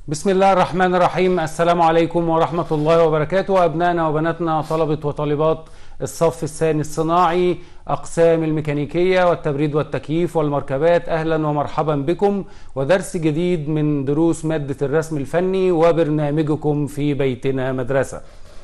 بسم الله الرحمن الرحيم السلام عليكم ورحمة الله وبركاته أبنائنا وبناتنا طلبة وطالبات الصف الثاني الصناعي أقسام الميكانيكية والتبريد والتكييف والمركبات أهلا ومرحبا بكم ودرس جديد من دروس مادة الرسم الفني وبرنامجكم في بيتنا مدرسة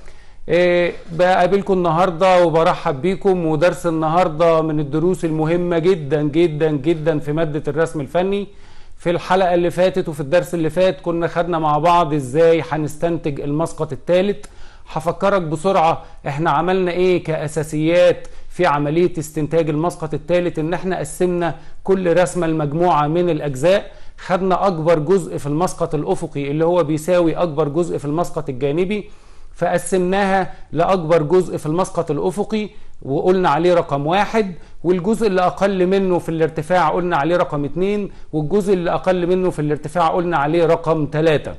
إيه بقابلكم النهارده وبرحب بيكم ودرس النهارده من الدروس المهمه جدا جدا جدا في ماده الرسم الفني في الحلقه اللي فاتت وفي الدرس اللي فات كنا خدنا مع بعض ازاي هنستنتج المسقط الثالث هفكرك بسرعه احنا عملنا ايه كاساسيات في عمليه استنتاج المسقط الثالث ان احنا قسمنا كل رسمه لمجموعه من الاجزاء خدنا اكبر جزء في المسقط الافقي اللي هو بيساوي اكبر جزء في المسقط الجانبي فقسمناها لأكبر جزء في المسقط الأفقي وقلنا عليه رقم واحد والجزء اللي أقل منه في الارتفاع قلنا عليه رقم اتنين والجزء اللي أقل منه في الارتفاع قلنا عليه رقم تلاتة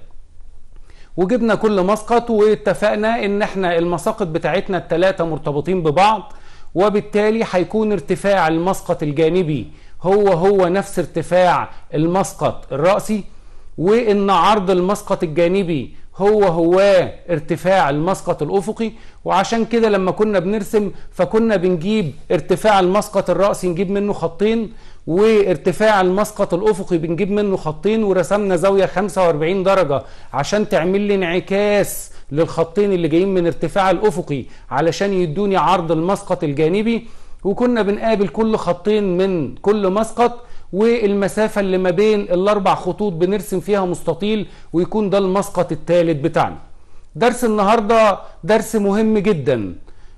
وجبنا كل مسقط واتفقنا ان احنا المساقط بتاعتنا التلاتة مرتبطين ببعض وبالتالي هيكون ارتفاع المسقط الجانبي هو هو نفس ارتفاع المسقط الرأسي وان عرض المسقط الجانبي هو هو ارتفاع المسقط الافقي وعشان كده لما كنا بنرسم فكنا بنجيب ارتفاع المسقط الرأسي نجيب منه خطين وارتفاع المسقط الافقي بنجيب منه خطين ورسمنا زاوية 45 درجة عشان تعمل لي انعكاس للخطين اللي جايين من ارتفاع الافقي علشان يدوني عرض المسقط الجانبي وكنا بنقابل كل خطين من كل مسقط والمسافة اللي ما بين الأربع خطوط بنرسم فيها مستطيل ويكون ده المسقط الثالث بتاعنا درس النهاردة درس مهم جدا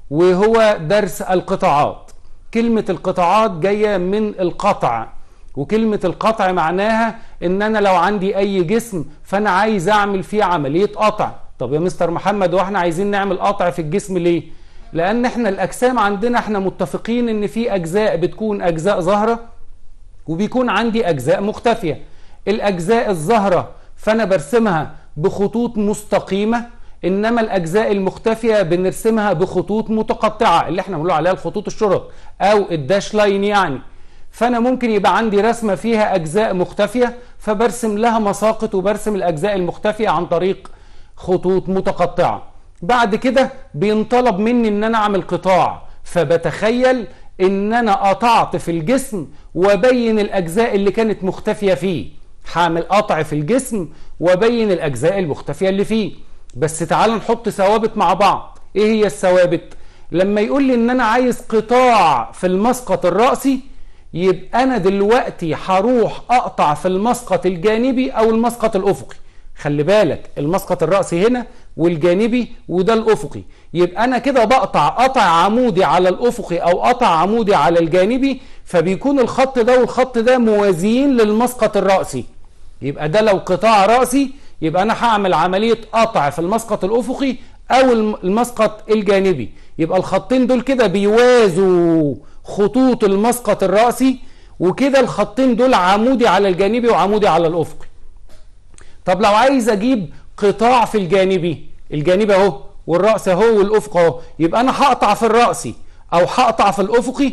وهو درس القطاعات كلمة القطاعات جاية من القطع وكلمة القطع معناها ان انا لو عندي اي جسم فانا عايز اعمل فيه عملية قطع طب يا مستر محمد واحنا عايزين نعمل قطع في الجسم ليه لان احنا الاجسام عندنا احنا متفقين ان في اجزاء بتكون اجزاء ظاهره وبيكون عندي أجزاء مختفية الأجزاء الظاهرة فأنا برسمها بخطوط مستقيمة إنما الأجزاء المختفية بنرسمها بخطوط متقطعة اللي احنا بنقول عليها الخطوط الشرط أو الداش لاين يعني فأنا ممكن يبقى عندي رسمة فيها أجزاء مختفية فبرسم لها مساقط وبرسم الأجزاء المختفية عن طريق خطوط متقطعة بعد كده بينطلب مني إن أنا أعمل قطاع فبتخيل ان انا قطعت في الجسم وبين الاجزاء اللي كانت مختفيه فيه هعمل قطع في الجسم وبين الاجزاء المختفيه اللي فيه بس تعال نحط ثوابت مع بعض ايه هي الثوابت لما يقول لي ان انا عايز قطاع في المسقط الرأسي يبقى انا دلوقتي هروح اقطع في المسقط الجانبي او المسقط الافقي خلي بالك المسقط الرأسي هنا والجانبي وده الافقي يبقى انا كده بقطع قطع عمودي على الافقي او قطع عمودي على الجانبي فبيكون الخط ده والخط ده موازيين للمسقط الرأسي يبقى ده لو قطاع رأسي يبقى انا هعمل عملية قطع في المسقط الافقي او المسقط الجانبي يبقى الخطين دول كده بيوازوا خطوط المسقط الرأسي وكده الخطين دول عمودي على الجانبي وعمودي على الافقي طب لو عايز اجيب قطاع في الجانبي الجانبي اهو والراس اهو والافق اهو يبقى انا هقطع في الراسي او هقطع في الافقي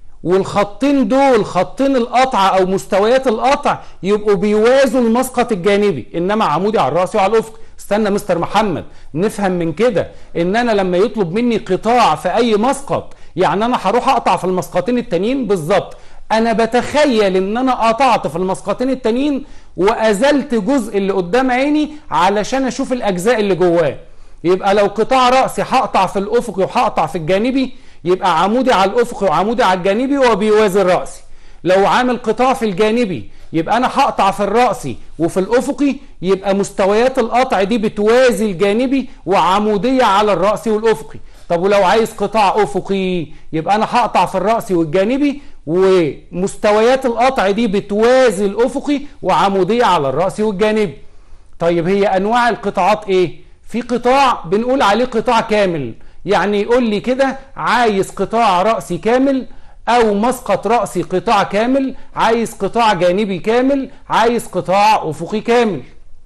والخطين دول خطين القطع او مستويات القطع يبقوا بيوازوا المسقط الجانبي انما عمودي على الراس وعلى الافق استنى مستر محمد نفهم من كده ان انا لما يطلب مني قطاع في اي مسقط يعني انا هروح اقطع في المسقطين التانيين بالظبط انا بتخيل ان انا قطعت في المسقطين التانيين وازلت جزء اللي قدام عيني علشان اشوف الاجزاء اللي جواه يبقى لو قطاع رأسي هقطع في الافقي وهقطع في الجانبي يبقى عمودي على الافقي وعمودي على الجانبي وبيوازي الرأسي لو عامل قطاع في الجانبي يبقى انا هقطع في الرأسي وفي الافقي يبقى مستويات القطع دي بتوازي الجانبي وعمودية على الرأسي والافقي طب ولو عايز قطاع افقي يبقى انا هقطع في الرأسي والجانبي ومستويات القطع دي بتوازي الافقي وعمودية على الرأسي والجانبي طيب هي انواع القطاعات ايه في قطاع بنقول عليه قطاع كامل يعني يقول لي كده عايز قطاع رأسي كامل او مسقط رأسي قطاع كامل عايز قطاع جانبي كامل عايز قطاع افقي كامل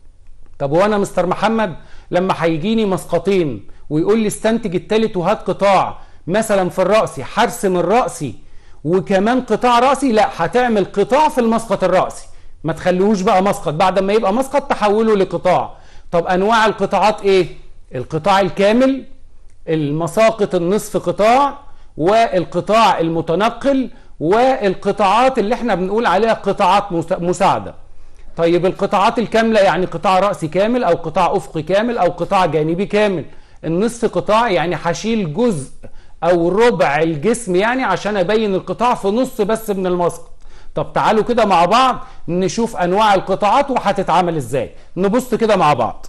طب وانا مستر محمد لما هيجيني مسقطين ويقول لي استنتج التالت وهات قطاع مثلا في الرأسي هرسم الرأسي وكمان قطاع رأسي لا هتعمل قطاع في المسقط الرأسي ما تخليهوش بقى مسقط بعد ما يبقى مسقط تحوله لقطاع طب انواع القطاعات ايه القطاع الكامل المساقط النصف قطاع والقطاع المتنقل والقطاعات اللي احنا بنقول عليها قطاعات مساعدة طيب القطاعات الكاملة يعني قطاع رأسي كامل أو قطاع أفقي كامل أو قطاع جانبي كامل النصف قطاع يعني هشيل جزء أو ربع الجسم يعني عشان أبين القطاع في نص بس من المسقط طب تعالوا كده مع بعض نشوف أنواع القطاعات وهتتعمل إزاي نبص كده مع بعض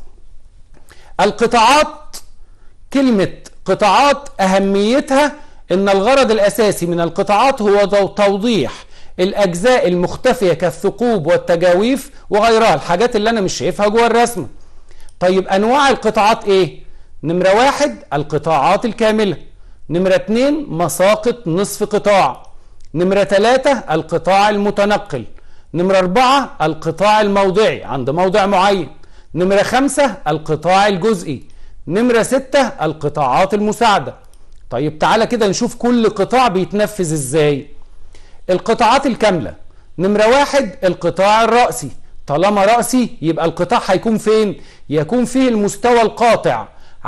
القطاعات كلمة قطاعات أهميتها إن الغرض الأساسي من القطاعات هو توضيح الأجزاء المختفية كالثقوب والتجاويف وغيرها الحاجات اللي أنا مش شايفها جوه الرسمة طيب أنواع القطاعات إيه؟ نمرة واحد القطاعات الكاملة نمرة اتنين مساقط نصف قطاع نمرة ثلاثة القطاع المتنقل نمرة أربعة القطاع الموضعي عند موضع معين نمرة خمسة القطاع الجزئي نمرة ستة القطاعات المساعدة طيب تعالى كده نشوف كل قطاع بيتنفذ ازاي القطاعات الكاملة نمرة واحد القطاع الرأسي طالما رأسي يبقى القطاع هيكون فين يكون فيه المستوى القاطع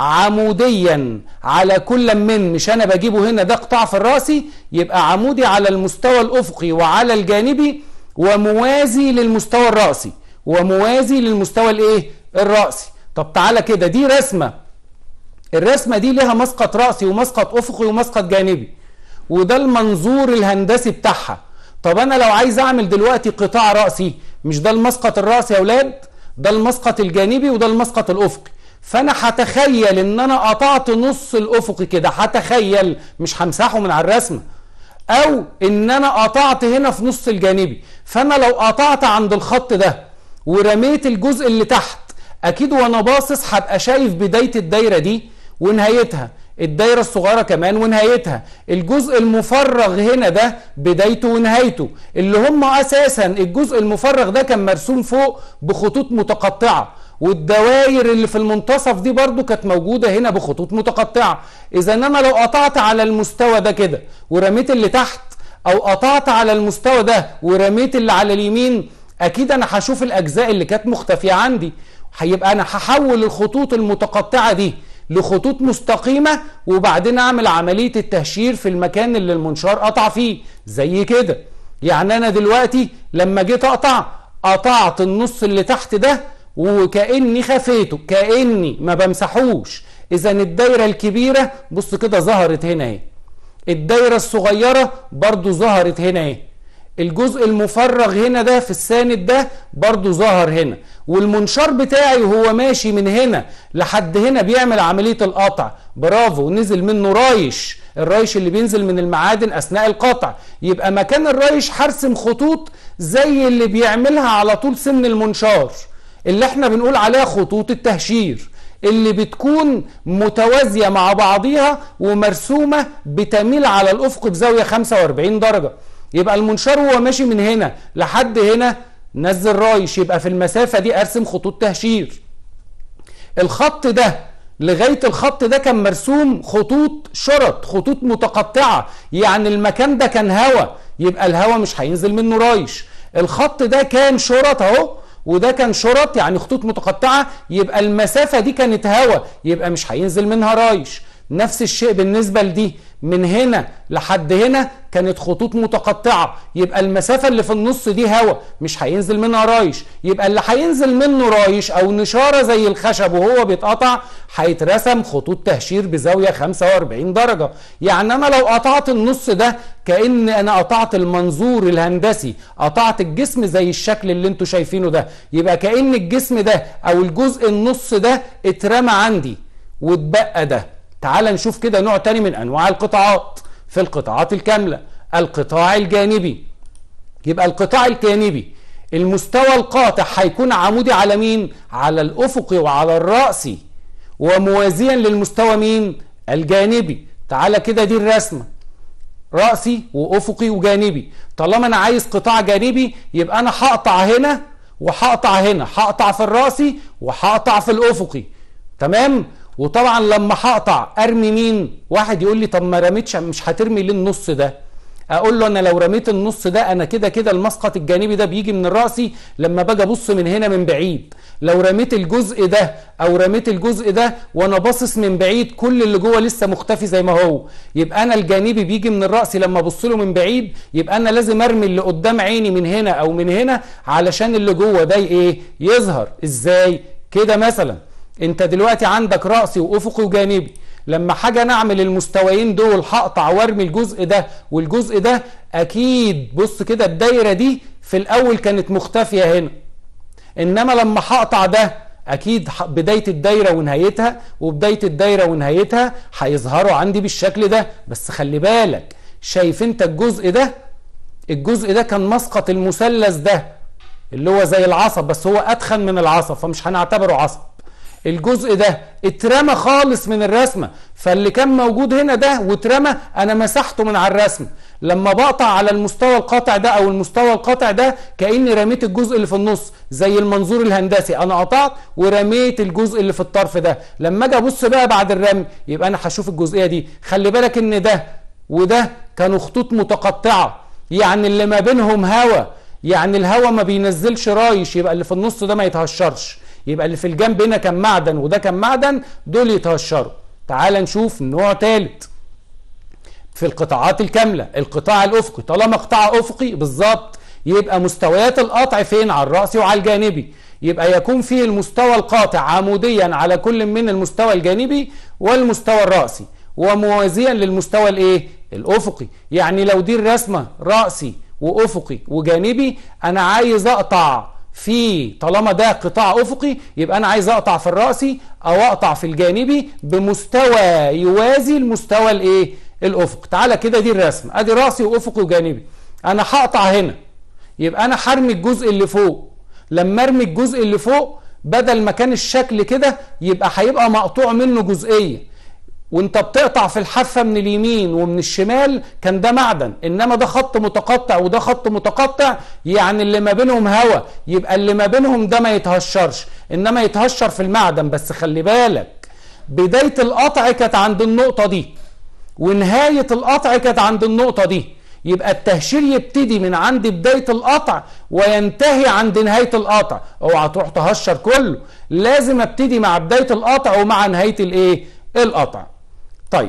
عموديا على كل من مش انا بجيبه هنا ده قطاع في الرأسي يبقى عمودي على المستوى الأفقي وعلى الجانبي وموازي للمستوى الرأسي وموازي للمستوى الايه الرأسي طب تعالى كده دي رسمة الرسمة دي لها مسقط رأسي ومسقط أفقي ومسقط جانبي وده المنظور الهندسي بتاعها طب أنا لو عايز أعمل دلوقتي قطاع رأسي مش ده المسقط الرأسي يا أولاد ده المسقط الجانبي وده المسقط الأفقي فأنا هتخيل إن أنا قطعت نص الأفقي كده هتخيل مش همسحه من على الرسمة أو إن أنا قطعت هنا في نص الجانبي فأنا لو قطعت عند الخط ده ورميت الجزء اللي تحت اكيد وانا باصص هبقى شايف بدايه الدايره دي ونهايتها الدايره الصغيره كمان ونهايتها الجزء المفرغ هنا ده بدايته ونهايته اللي هم اساسا الجزء المفرغ ده كان مرسوم فوق بخطوط متقطعه والدوائر اللي في المنتصف دي برضو كانت موجودة هنا بخطوط متقطعة إذا أنا لو قطعت على المستوى ده كده ورميت اللي تحت أو قطعت على المستوى ده ورميت اللي على اليمين أكيد أنا هشوف الأجزاء اللي كانت مختفية عندي هيبقى انا هحول الخطوط المتقطعه دي لخطوط مستقيمه وبعدين اعمل عمليه التهشير في المكان اللي المنشار قطع فيه زي كده يعني انا دلوقتي لما جيت اقطع قطعت النص اللي تحت ده وكاني خفيته كاني ما بمسحوش اذا الدايره الكبيره بص كده ظهرت هنا اهي الدايره الصغيره برضو ظهرت هنا اهي الجزء المفرغ هنا ده في الساند ده برضو ظهر هنا والمنشار بتاعي وهو ماشي من هنا لحد هنا بيعمل عملية القطع برافو نزل منه رايش الرايش اللي بينزل من المعادن أثناء القطع يبقى مكان الرايش هرسم خطوط زي اللي بيعملها على طول سن المنشار اللي احنا بنقول عليها خطوط التهشير اللي بتكون متوازية مع بعضيها ومرسومة بتميل على الأفق بزاوية 45 درجة يبقى المنشار وهو ماشي من هنا لحد هنا نزل رايش يبقى في المسافة دي ارسم خطوط تهشير الخط ده لغاية الخط ده كان مرسوم خطوط شرط خطوط متقطعة يعني المكان ده كان هوا يبقى الهوا مش هينزل منه رايش الخط ده كان شرط اهو وده كان شرط يعني خطوط متقطعة يبقى المسافة دي كانت هوا يبقى مش هينزل منها رايش نفس الشيء بالنسبة لدي من هنا لحد هنا كانت خطوط متقطعة يبقى المسافة اللي في النص دي هوا مش هينزل منها رايش يبقى اللي هينزل منه رايش او نشارة زي الخشب وهو بيتقطع هيترسم خطوط تهشير بزاوية 45 درجة يعني انا لو قطعت النص ده كأن انا قطعت المنظور الهندسي قطعت الجسم زي الشكل اللي انتوا شايفينه ده يبقى كأن الجسم ده او الجزء النص ده اترمى عندي واتبقى ده تعال نشوف كده نوع تاني من انواع القطاعات في القطاعات الكاملة القطاع الجانبي يبقى القطاع الجانبي المستوى القاطع هيكون عمودي على مين على الافقي وعلى الرأسي وموازيا للمستوى مين الجانبي تعالى كده دي الرسمة رأسي وافقي وجانبي طالما انا عايز قطاع جانبي يبقى انا هقطع هنا وهقطع هنا هقطع في الرأسي وهقطع في الافقي تمام وطبعا لما هقطع ارمي مين واحد يقول لي طب ما رميتش مش هترمي ليه النص ده اقول له انا لو رميت النص ده انا كده كده المسقط الجانبي ده بيجي من راسي لما باجي ابص من هنا من بعيد لو رميت الجزء ده او رميت الجزء ده وانا باصص من بعيد كل اللي جوه لسه مختفي زي ما هو يبقى انا الجانبي بيجي من الراس لما ابص له من بعيد يبقى انا لازم ارمي اللي قدام عيني من هنا او من هنا علشان اللي جوه ده ايه يظهر ازاي كده مثلا انت دلوقتي عندك راسي وافقي وجانبي لما حاجه نعمل المستويين دول هقطع وارمي الجزء ده والجزء ده اكيد بص كده الدايره دي في الاول كانت مختفيه هنا انما لما هقطع ده اكيد بدايه الدايره ونهايتها وبدايه الدايره ونهايتها هيظهروا عندي بالشكل ده بس خلي بالك شايف انت الجزء ده الجزء ده كان مسقط المثلث ده اللي هو زي العصب بس هو اتخن من العصب فمش هنعتبره عصب الجزء ده اترمى خالص من الرسمه فاللي كان موجود هنا ده واترمى انا مسحته من على الرسمه لما بقطع على المستوى القاطع ده او المستوى القاطع ده كاني رميت الجزء اللي في النص زي المنظور الهندسي انا قطعت ورميت الجزء اللي في الطرف ده لما اجي ابص بقى بعد الرمي يبقى انا هشوف الجزئيه دي خلي بالك ان ده وده كانوا خطوط متقطعه يعني اللي ما بينهم هوا يعني الهوا ما بينزلش رايش يبقى اللي في النص ده ما يتهشرش يبقى اللي في الجنب هنا كان معدن وده كان معدن دول يتهشروا تعال نشوف نوع ثالث في القطاعات الكاملة القطاع الأفقي طالما قطاع أفقي بالظبط يبقى مستويات القطع فين على الرأسي وعلى الجانبي يبقى يكون فيه المستوى القاطع عموديا على كل من المستوى الجانبي والمستوى الرأسي وموازيا للمستوى الايه الافقي يعني لو دي الرسمه راسي وافقي وجانبي انا عايز اقطع في طالما ده قطاع افقي يبقى انا عايز اقطع في الراسي او اقطع في الجانبي بمستوى يوازي المستوى الايه الافق تعالى كده دي الرسم ادي راسي وافقي وجانبي انا هقطع هنا يبقى انا هرمي الجزء اللي فوق لما ارمي الجزء اللي فوق بدل ما كان الشكل كده يبقى هيبقى مقطوع منه جزئيه وانت بتقطع في الحافه من اليمين ومن الشمال كان ده معدن انما ده خط متقطع وده خط متقطع يعني اللي ما بينهم هوا يبقى اللي ما بينهم ده ما يتهشرش انما يتهشر في المعدن بس خلي بالك بدايه القطع كانت عند النقطه دي ونهايه القطع كانت عند النقطه دي يبقى التهشير يبتدي من عند بدايه القطع وينتهي عند نهايه القطع اوعى تروح تهشر كله لازم ابتدي مع بدايه القطع ومع نهايه الايه القطع طيب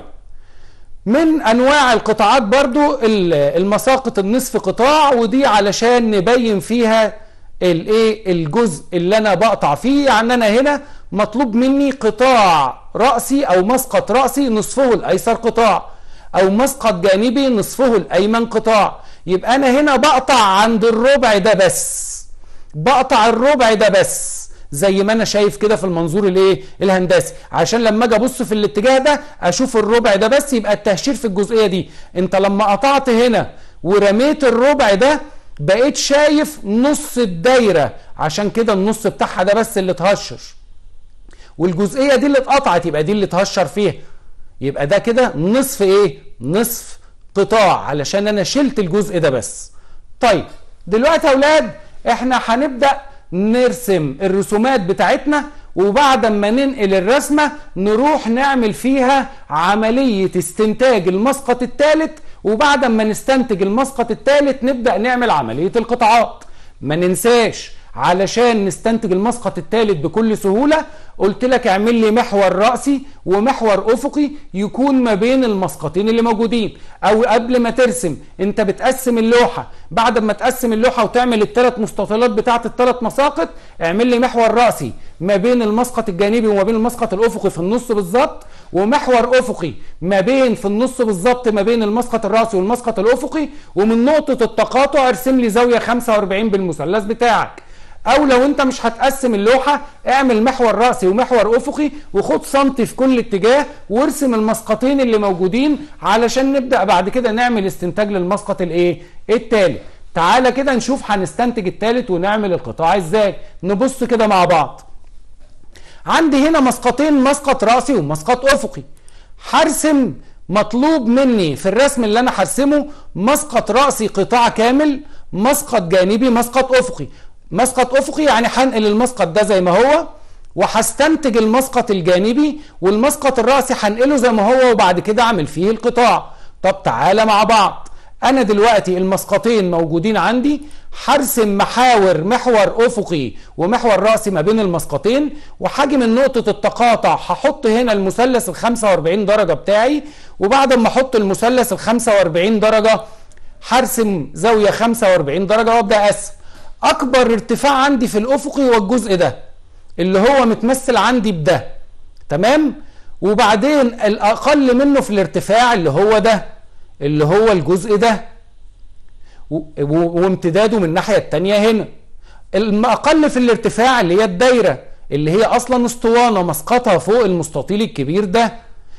من انواع القطاعات برضو المساقط النصف قطاع ودي علشان نبين فيها الايه الجزء اللي انا بقطع فيه يعني انا هنا مطلوب مني قطاع رأسي او مسقط رأسي نصفه الايسر قطاع او مسقط جانبي نصفه الايمن قطاع يبقى انا هنا بقطع عند الربع ده بس بقطع الربع ده بس زي ما انا شايف كده في المنظور الايه الهندسي عشان لما اجي ابص في الاتجاه ده اشوف الربع ده بس يبقى التهشير في الجزئيه دي انت لما قطعت هنا ورميت الربع ده بقيت شايف نص الدايره عشان كده النص بتاعها ده بس اللي اتهشر والجزئيه دي اللي اتقطعت يبقى دي اللي اتهشر فيها يبقى ده كده نصف ايه نصف قطاع علشان انا شلت الجزء ده بس طيب دلوقتي يا اولاد احنا هنبدا نرسم الرسومات بتاعتنا وبعد ما ننقل الرسمة نروح نعمل فيها عملية استنتاج المسقط الثالث وبعد ما نستنتج المسقط الثالث نبدأ نعمل عملية القطاعات ما ننساش علشان نستنتج المسقط الثالث بكل سهولة قلت لك اعمل لي محور رأسي ومحور أفقي يكون ما بين المسقطين اللي موجودين أو قبل ما ترسم أنت بتقسم اللوحة بعد ما تقسم اللوحة وتعمل الثلاث مستطيلات بتاعة الثلاث مساقط اعمل لي محور رأسي ما بين المسقط الجانبي وما بين المسقط الأفقي في النص بالظبط ومحور افقي ما بين في النص بالظبط ما بين المسقط الراسي والمسقط الافقي ومن نقطه التقاطع ارسم لي زاويه 45 بالمثلث بتاعك او لو انت مش هتقسم اللوحه اعمل محور راسي ومحور افقي وخد سنتي في كل اتجاه وارسم المسقطين اللي موجودين علشان نبدا بعد كده نعمل استنتاج للمسقط الايه التالي تعالى كده نشوف هنستنتج التالت ونعمل القطاع ازاي نبص كده مع بعض عندي هنا مسقطين مسقط راسي ومسقط افقي هرسم مطلوب مني في الرسم اللي انا هرسمه مسقط راسي قطاع كامل مسقط جانبي مسقط افقي مسقط افقي يعني هنقل المسقط ده زي ما هو وهستنتج المسقط الجانبي والمسقط الراسي هنقله زي ما هو وبعد كده اعمل فيه القطاع طب تعالى مع بعض انا دلوقتي المسقطين موجودين عندي هرسم محاور محور افقي ومحور راسي ما بين المسقطين وهاجي من نقطه التقاطع هحط هنا المثلث ال 45 درجه بتاعي وبعد ما احط المثلث ال 45 درجه هرسم زاويه 45 درجه وابدا اقسم اكبر ارتفاع عندي في الافقي هو الجزء ده اللي هو متمثل عندي بده تمام وبعدين الاقل منه في الارتفاع اللي هو ده اللي هو الجزء ده وامتداده من الناحيه الثانيه هنا الاقل في الارتفاع اللي هي الدايره اللي هي اصلا اسطوانه مسقطها فوق المستطيل الكبير ده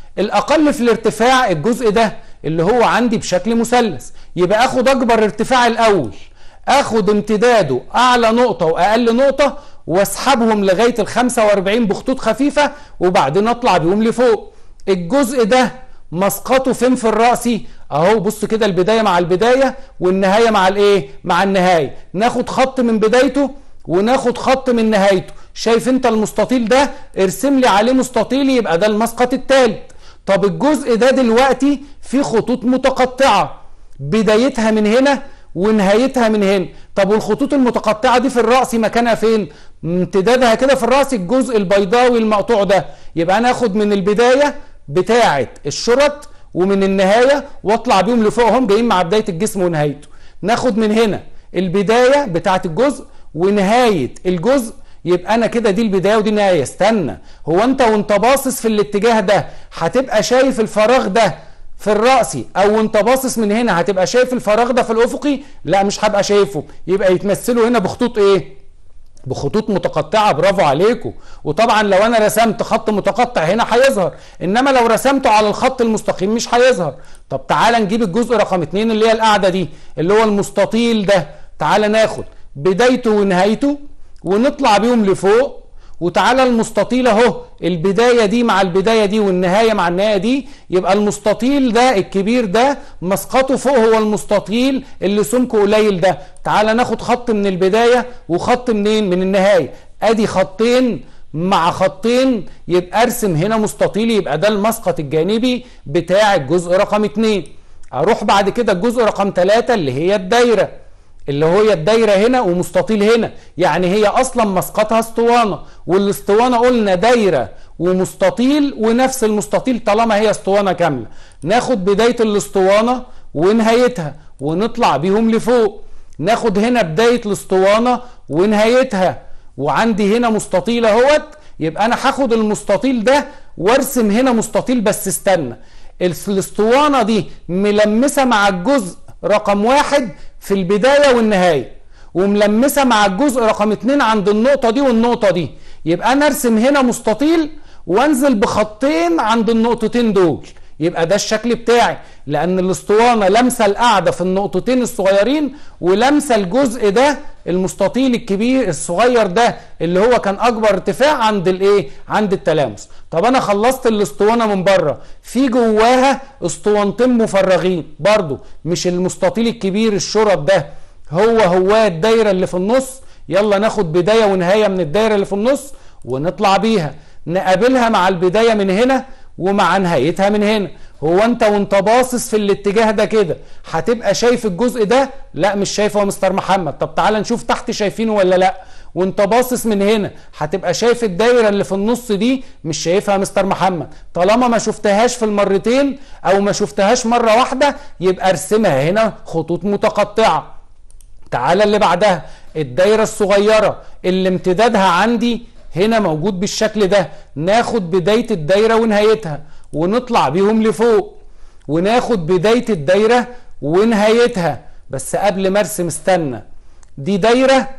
الاقل في الارتفاع الجزء ده اللي هو عندي بشكل مثلث يبقى اخد اكبر ارتفاع الاول اخد امتداده اعلى نقطه واقل نقطه واسحبهم لغايه ال 45 بخطوط خفيفه وبعدين اطلع بيهم لفوق الجزء ده مسقطه فين في الرأسي اهو بص كده البدايه مع البدايه والنهايه مع الايه مع النهايه ناخد خط من بدايته وناخد خط من نهايته شايف انت المستطيل ده ارسم لي عليه مستطيل يبقى ده المسقط الثالث طب الجزء ده دلوقتي فيه خطوط متقطعه بدايتها من هنا ونهايتها من هنا طب والخطوط المتقطعه دي في الراس مكانها فين امتدادها كده في الراس الجزء البيضاوي المقطوع ده يبقى انا اخد من البدايه بتاعه الشرط ومن النهايه واطلع بيهم لفوقهم جايين مع بدايه الجسم ونهايته ناخد من هنا البدايه بتاعه الجزء ونهايه الجزء يبقى انا كده دي البدايه ودي النهايه استنى هو انت وانت باصص في الاتجاه ده هتبقى شايف الفراغ ده في الرأسي او انت باصص من هنا هتبقى شايف الفراغ ده في الافقي لا مش هبقى شايفه يبقى يتمثلوا هنا بخطوط ايه بخطوط متقطعه برافو عليكم وطبعا لو انا رسمت خط متقطع هنا هيظهر انما لو رسمته على الخط المستقيم مش هيظهر طب تعالى نجيب الجزء رقم اتنين اللي هي القاعده دي اللي هو المستطيل ده تعالى ناخد بدايته ونهايته ونطلع بيهم لفوق وتعالى المستطيل اهو البدايه دي مع البدايه دي والنهايه مع النهايه دي يبقى المستطيل ده الكبير ده مسقطه فوق هو المستطيل اللي سمكه قليل ده تعالى ناخد خط من البدايه وخط منين من النهايه ادي خطين مع خطين يبقى ارسم هنا مستطيل يبقى ده المسقط الجانبي بتاع الجزء رقم اتنين اروح بعد كده الجزء رقم ثلاثة اللي هي الدايره اللي هي الدايره هنا ومستطيل هنا يعني هي اصلا مسقطها اسطوانه والاسطوانه قلنا دايره ومستطيل ونفس المستطيل طالما هي اسطوانه كامله ناخد بدايه الاسطوانه ونهايتها ونطلع بيهم لفوق ناخد هنا بدايه الاسطوانه ونهايتها وعندي هنا مستطيل اهوت يبقى انا هاخد المستطيل ده وارسم هنا مستطيل بس استنى الاسطوانه دي ملمسه مع الجزء رقم واحد في البداية والنهاية وملمسة مع الجزء رقم اتنين عند النقطة دي والنقطة دي يبقى أنا أرسم هنا مستطيل وانزل بخطين عند النقطتين دول يبقى ده الشكل بتاعي لان الاسطوانه لامسه القاعده في النقطتين الصغيرين ولامسه الجزء ده المستطيل الكبير الصغير ده اللي هو كان اكبر ارتفاع عند الايه عند التلامس طب انا خلصت الاسطوانه من بره في جواها اسطوانتين مفرغين برضو مش المستطيل الكبير الشرط ده هو هو الدايره اللي في النص يلا ناخد بدايه ونهايه من الدايره اللي في النص ونطلع بيها نقابلها مع البدايه من هنا ومع نهايتها من هنا هو انت وانت باصص في الاتجاه ده كده هتبقى شايف الجزء ده لا مش شايفه يا مستر محمد طب تعالى نشوف تحت شايفينه ولا لا وانت باصص من هنا هتبقى شايف الدايره اللي في النص دي مش شايفها يا مستر محمد طالما ما شفتهاش في المرتين او ما شفتهاش مره واحده يبقى ارسمها هنا خطوط متقطعه تعالى اللي بعدها الدايره الصغيره اللي امتدادها عندي هنا موجود بالشكل ده ناخد بداية الدايرة ونهايتها ونطلع بيهم لفوق وناخد بداية الدايرة ونهايتها بس قبل ما ارسم استنى دي دايرة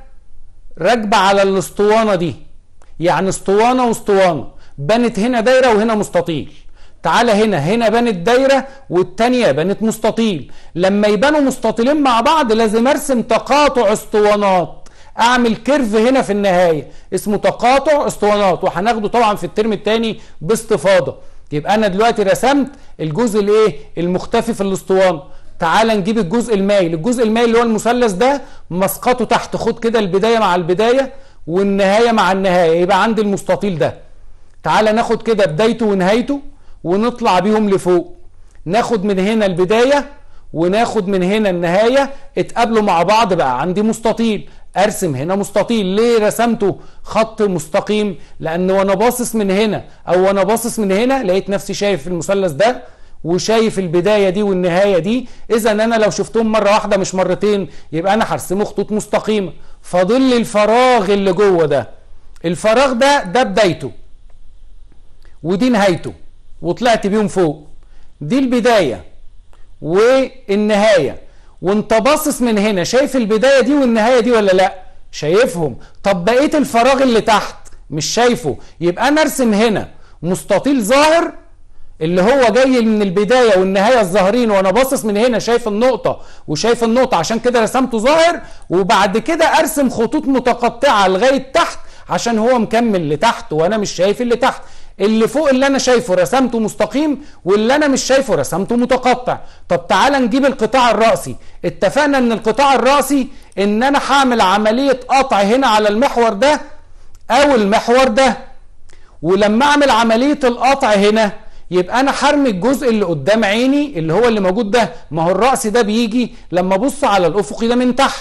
راكبة على الاسطوانة دي يعني اسطوانة واسطوانة بنت هنا دايرة وهنا مستطيل تعالى هنا هنا بنت دايرة والتانية بنت مستطيل لما يبانوا مستطيلين مع بعض لازم ارسم تقاطع اسطوانات اعمل كيرف هنا في النهايه اسمه تقاطع اسطوانات وهناخده طبعا في الترم الثاني باستفاضه يبقى انا دلوقتي رسمت الجزء الايه المختفي في الاسطوانه تعال نجيب الجزء المايل الجزء المايل اللي هو المثلث ده مسقطه تحت خد كده البدايه مع البدايه والنهايه مع النهايه يبقى عندي المستطيل ده تعال ناخد كده بدايته ونهايته ونطلع بيهم لفوق ناخد من هنا البدايه وناخد من هنا النهاية اتقابلوا مع بعض بقى عندي مستطيل ارسم هنا مستطيل ليه رسمته خط مستقيم لان وانا باصص من هنا او وانا باصص من هنا لقيت نفسي شايف المثلث ده وشايف البداية دي والنهاية دي اذا انا لو شفتهم مرة واحدة مش مرتين يبقى انا هرسمه خطوط مستقيمة فاضل لي الفراغ اللي جوه ده الفراغ ده ده بدايته ودي نهايته وطلعت بيهم فوق دي البداية والنهاية وانت باصص من هنا شايف البداية دي والنهاية دي ولا لا شايفهم طب بقيت الفراغ اللي تحت مش شايفه يبقى انا ارسم هنا مستطيل ظاهر اللي هو جاي من البدايه والنهايه الظاهرين وانا باصص من هنا شايف النقطه وشايف النقطه عشان كده رسمته ظاهر وبعد كده ارسم خطوط متقطعه لغايه تحت عشان هو مكمل لتحت وانا مش شايف اللي تحت اللي فوق اللي انا شايفه رسمته مستقيم واللي انا مش شايفه رسمته متقطع طب تعالى نجيب القطاع الرأسي اتفقنا ان القطاع الرأسي ان انا هعمل عملية قطع هنا على المحور ده او المحور ده ولما اعمل عملية القطع هنا يبقى انا حرمي الجزء اللي قدام عيني اللي هو اللي موجود ده ما هو الرأس ده بيجي لما ابص على الافقي ده من تحت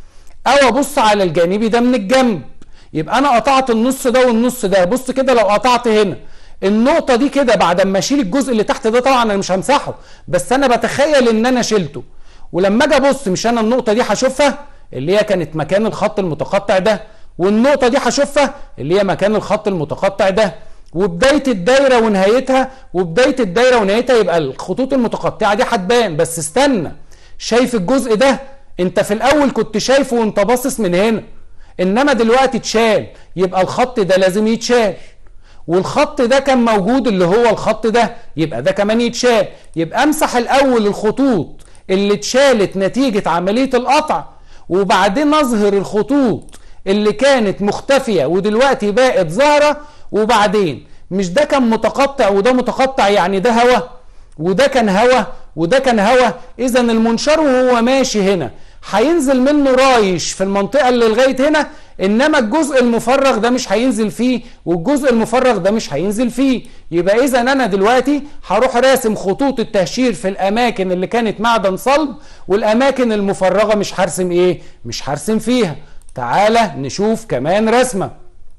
او ابص على الجانبي ده من الجنب يبقى انا قطعت النص ده والنص ده بص كده لو قطعت هنا النقطه دي كده بعد ما اشيل الجزء اللي تحت ده طبعا انا مش همسحه بس انا بتخيل ان انا شلته ولما اجي ابص مش انا النقطه دي هشوفها اللي هي كانت مكان الخط المتقطع ده والنقطه دي هشوفها اللي هي مكان الخط المتقطع ده وبدايه الدايره ونهايتها وبدايه الدايره ونهايتها يبقى الخطوط المتقطعه دي هتبان بس استنى شايف الجزء ده انت في الاول كنت شايفه وانت باصص من هنا انما دلوقتي اتشال يبقى الخط ده لازم يتشال والخط ده كان موجود اللي هو الخط ده يبقى ده كمان يتشال يبقى امسح الاول الخطوط اللي اتشالت نتيجة عملية القطع وبعدين اظهر الخطوط اللي كانت مختفية ودلوقتي بقت ظاهرة وبعدين مش ده كان متقطع وده متقطع يعني ده هوا وده كان هوا وده كان هوا اذا المنشار وهو ماشي هنا هينزل منه رايش في المنطقة اللي لغاية هنا انما الجزء المفرغ ده مش هينزل فيه والجزء المفرغ ده مش هينزل فيه يبقى اذا انا دلوقتي هروح راسم خطوط التهشير في الاماكن اللي كانت معدن صلب والاماكن المفرغة مش هرسم ايه مش هرسم فيها تعالى نشوف كمان رسمه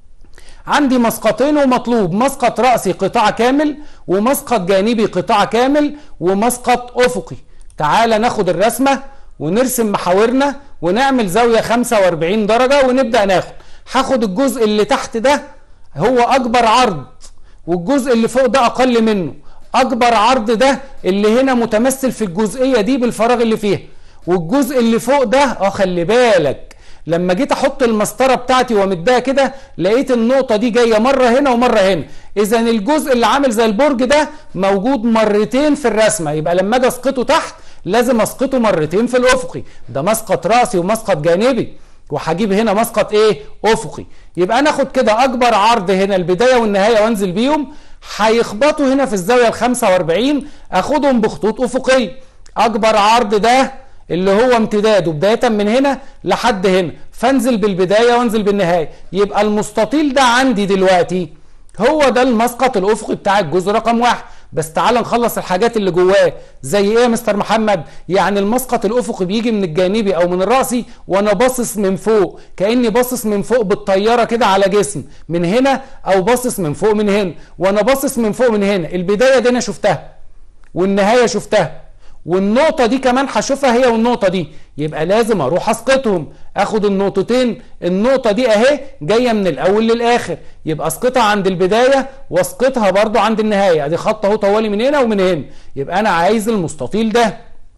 عندي مسقطين ومطلوب مسقط رأسي قطاع كامل ومسقط جانبي قطاع كامل ومسقط أفقي تعال ناخد الرسمة ونرسم محاورنا ونعمل زاوية 45 درجة ونبدأ ناخد هاخد الجزء اللي تحت ده هو أكبر عرض والجزء اللي فوق ده أقل منه أكبر عرض ده اللي هنا متمثل في الجزئية دي بالفراغ اللي فيها والجزء اللي فوق ده اه خلي بالك لما جيت احط المسطره بتاعتي وامدها كده لقيت النقطه دي جايه مره هنا ومره هنا اذا الجزء اللي عامل زي البرج ده موجود مرتين في الرسمه يبقى لما اجي اسقطه تحت لازم اسقطه مرتين في الافقي ده مسقط راسي ومسقط جانبي وهجيب هنا مسقط ايه افقي يبقى انا اخد كده اكبر عرض هنا البدايه والنهايه وانزل بيهم هيخبطوا هنا في الزاويه ال 45 اخدهم بخطوط افقيه اكبر عرض ده اللي هو امتداده بدايه من هنا لحد هنا فانزل بالبدايه وانزل بالنهايه يبقى المستطيل ده عندي دلوقتي هو ده المسقط الافقي بتاع الجزء رقم واحد بس تعال نخلص الحاجات اللي جواه زي ايه يا مستر محمد يعني المسقط الافقي بيجي من الجانبي او من الراسي وانا باصص من فوق كاني باصص من فوق بالطياره كده على جسم من هنا او باصص من فوق من هنا وانا باصص من فوق من هنا البدايه دي انا شفتها والنهايه شفتها والنقطة دي كمان هشوفها هي والنقطة دي يبقى لازم اروح اسقطهم اخد النقطتين النقطة دي اهي جاية من الاول للاخر يبقى اسقطها عند البداية واسقطها برضو عند النهاية ادي خط اهو طوالي من هنا ومن هنا يبقى انا عايز المستطيل ده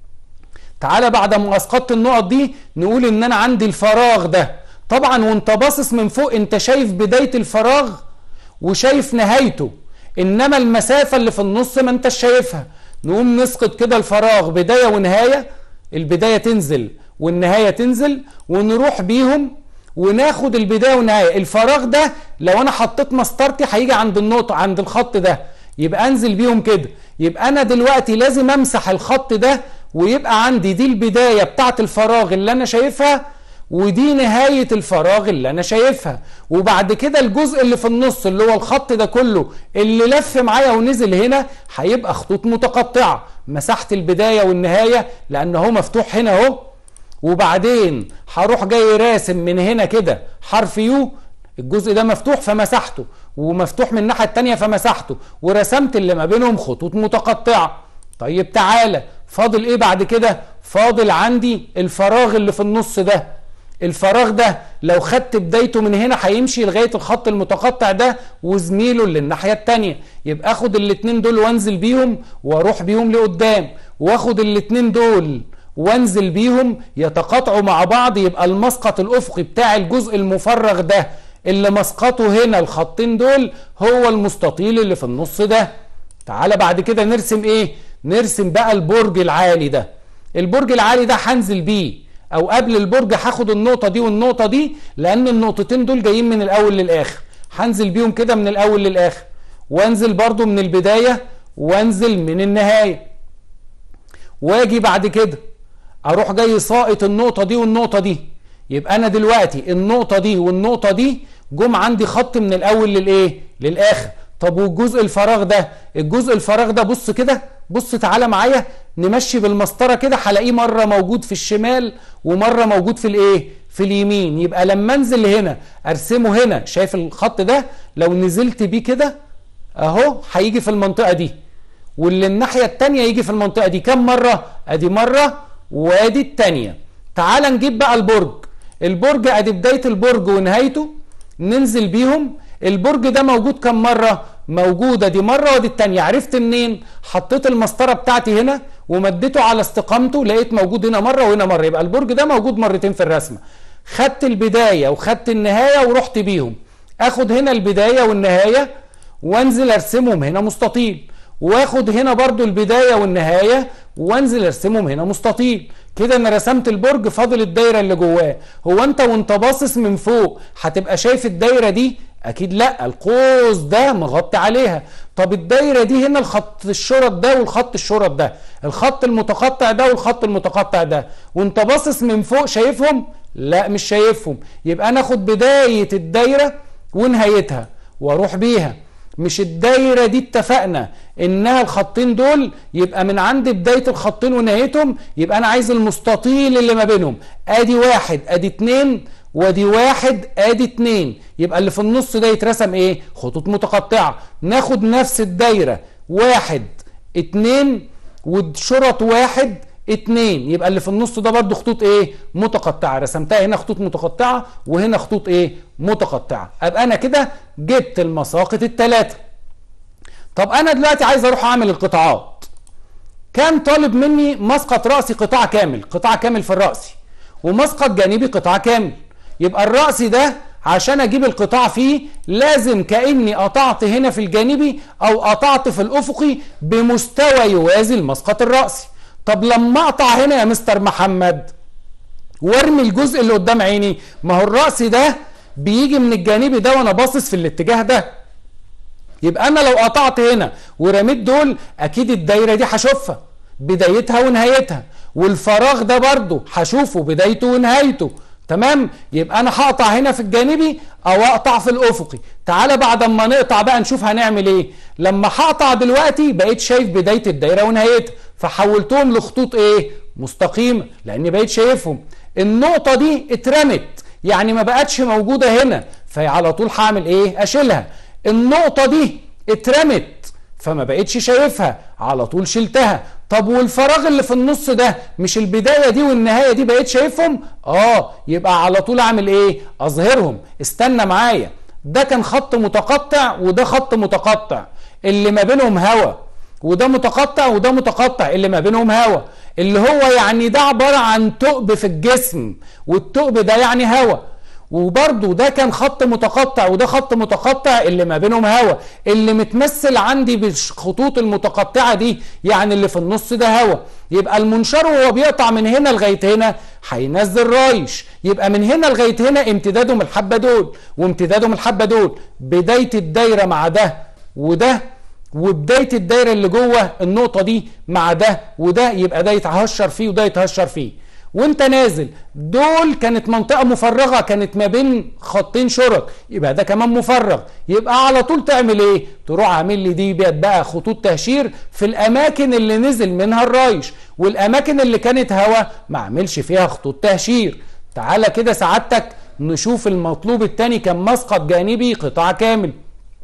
تعالى بعد ما اسقطت النقط دي نقول ان انا عندي الفراغ ده طبعا وانت باصص من فوق انت شايف بداية الفراغ وشايف نهايته انما المسافة اللي في النص ما انتش شايفها نقوم نسقط كده الفراغ بداية ونهاية البداية تنزل والنهاية تنزل ونروح بيهم وناخد البداية والنهاية الفراغ ده لو انا حطيت مسطرتي هيجي عند النقطة عند الخط ده يبقى انزل بيهم كده يبقى انا دلوقتي لازم امسح الخط ده ويبقى عندي دي البداية بتاعت الفراغ اللي انا شايفها ودي نهاية الفراغ اللي أنا شايفها وبعد كده الجزء اللي في النص اللي هو الخط ده كله اللي لف معايا ونزل هنا هيبقى خطوط متقطعة مسحت البداية والنهاية لأن هو مفتوح هنا اهو وبعدين هروح جاي راسم من هنا كده حرف يو الجزء ده مفتوح فمسحته ومفتوح من الناحية التانية فمسحته ورسمت اللي ما بينهم خطوط متقطعة طيب تعالى فاضل ايه بعد كده فاضل عندي الفراغ اللي في النص ده الفراغ ده لو خدت بدايته من هنا هيمشي لغايه الخط المتقطع ده وزميله اللي الناحيه التانية يبقى اخد الاتنين دول وانزل بيهم واروح بيهم لقدام واخد الاتنين دول وانزل بيهم يتقاطعوا مع بعض يبقى المسقط الافقي بتاع الجزء المفرغ ده اللي مسقطه هنا الخطين دول هو المستطيل اللي في النص ده تعالى بعد كده نرسم ايه نرسم بقى البرج العالي ده البرج العالي ده هنزل بيه او قبل البرج هاخد النقطه دي والنقطه دي لان النقطتين دول جايين من الاول للاخر هنزل بيهم كده من الاول للاخر وانزل برضو من البدايه وانزل من النهايه واجي بعد كده اروح جاي ساقط النقطه دي والنقطه دي يبقى انا دلوقتي النقطه دي والنقطه دي جم عندي خط من الاول للايه للاخر طب والجزء الفراغ ده الجزء الفراغ ده بص كده بص تعالى معايا نمشي بالمسطره كده هلاقيه مره موجود في الشمال ومره موجود في الايه في اليمين يبقى لما انزل هنا ارسمه هنا شايف الخط ده لو نزلت بيه كده اهو هيجي في المنطقه دي واللي الناحيه التانية يجي في المنطقه دي كم مره ادي مره وادي التانية تعال نجيب بقى البرج البرج ادي بدايه البرج ونهايته ننزل بيهم البرج ده موجود كم مره موجوده دي مره ودي التانية عرفت منين حطيت المسطره بتاعتي هنا ومديته على استقامته لقيت موجود هنا مره وهنا مره يبقى البرج ده موجود مرتين في الرسمه خدت البدايه وخدت النهايه ورحت بيهم اخد هنا البدايه والنهايه وانزل ارسمهم هنا مستطيل واخد هنا برضو البدايه والنهايه وانزل ارسمهم هنا مستطيل كده انا رسمت البرج فاضل الدايره اللي جواه هو انت وانت باصص من فوق هتبقى شايف الدايره دي اكيد لا القوس ده مغطي عليها طب الدايره دي هنا الخط الشرط ده والخط الشرط ده الخط المتقطع ده والخط المتقطع ده وانت باصص من فوق شايفهم لا مش شايفهم يبقى انا اخد بدايه الدايره ونهايتها واروح بيها مش الدايرة دي اتفقنا انها الخطين دول يبقى من عند بداية الخطين ونهايتهم يبقى انا عايز المستطيل اللي ما بينهم ادي واحد ادي اتنين وادي واحد ادي اتنين يبقى اللي في النص ده يترسم ايه خطوط متقطعة ناخد نفس الدايرة واحد اتنين وشرط واحد اتنين يبقى اللي في النص ده برضو خطوط ايه متقطعه رسمتها هنا خطوط متقطعه وهنا خطوط ايه متقطعه ابقى انا كده جبت المساقط الثلاثه طب انا دلوقتي عايز اروح اعمل القطاعات كان طالب مني مسقط راسي قطاع كامل قطاع كامل في الراسي ومسقط جانبي قطاع كامل يبقى الراسي ده عشان اجيب القطاع فيه لازم كاني قطعت هنا في الجانبي او قطعت في الافقي بمستوى يوازي المسقط الراسي طب لما اقطع هنا يا مستر محمد وارمي الجزء اللي قدام عيني ما هو الراس ده بيجي من الجانبي ده وانا باصص في الاتجاه ده يبقى انا لو قطعت هنا ورميت دول اكيد الدايره دي هشوفها بدايتها ونهايتها والفراغ ده برضو هشوفه بدايته ونهايته تمام يبقى انا هقطع هنا في الجانبي او اقطع في الافقي تعالى بعد ما نقطع بقى نشوف هنعمل ايه لما هقطع دلوقتي بقيت شايف بدايه الدايره ونهايتها فحولتهم لخطوط ايه مستقيمه لاني بقيت شايفهم النقطه دي اترمت يعني ما بقتش موجوده هنا فعلى طول هعمل ايه اشيلها النقطه دي اترمت فما بقتش شايفها على طول شلتها طب والفراغ اللي في النص ده مش البدايه دي والنهايه دي بقيت شايفهم اه يبقى على طول اعمل ايه اظهرهم استنى معايا ده كان خط متقطع وده خط متقطع اللي ما بينهم هوا وده متقطع وده متقطع اللي ما بينهم هوا اللي هو يعني ده عباره عن ثقب في الجسم والثقب ده يعني هوا وبرده ده كان خط متقطع وده خط متقطع اللي ما بينهم هوا اللي متمثل عندي بالخطوط المتقطعه دي يعني اللي في النص ده هوا يبقى المنشار وهو بيقطع من هنا لغايه هنا هينزل رايش يبقى من هنا لغايه هنا امتدادهم الحبه دول وامتدادهم الحبه دول بدايه الدايره مع ده وده وبدايه الدايره اللي جوه النقطه دي مع ده وده يبقى ده يتهشر فيه وده يتهشر فيه وانت نازل دول كانت منطقة مفرغة كانت ما بين خطين شرط يبقى ده كمان مفرغ يبقى على طول تعمل ايه تروح عامل لي دي بقى خطوط تهشير في الاماكن اللي نزل منها الرايش والاماكن اللي كانت هوا ما اعملش فيها خطوط تهشير تعالى كده سعادتك نشوف المطلوب التاني كان مسقط جانبي قطاع كامل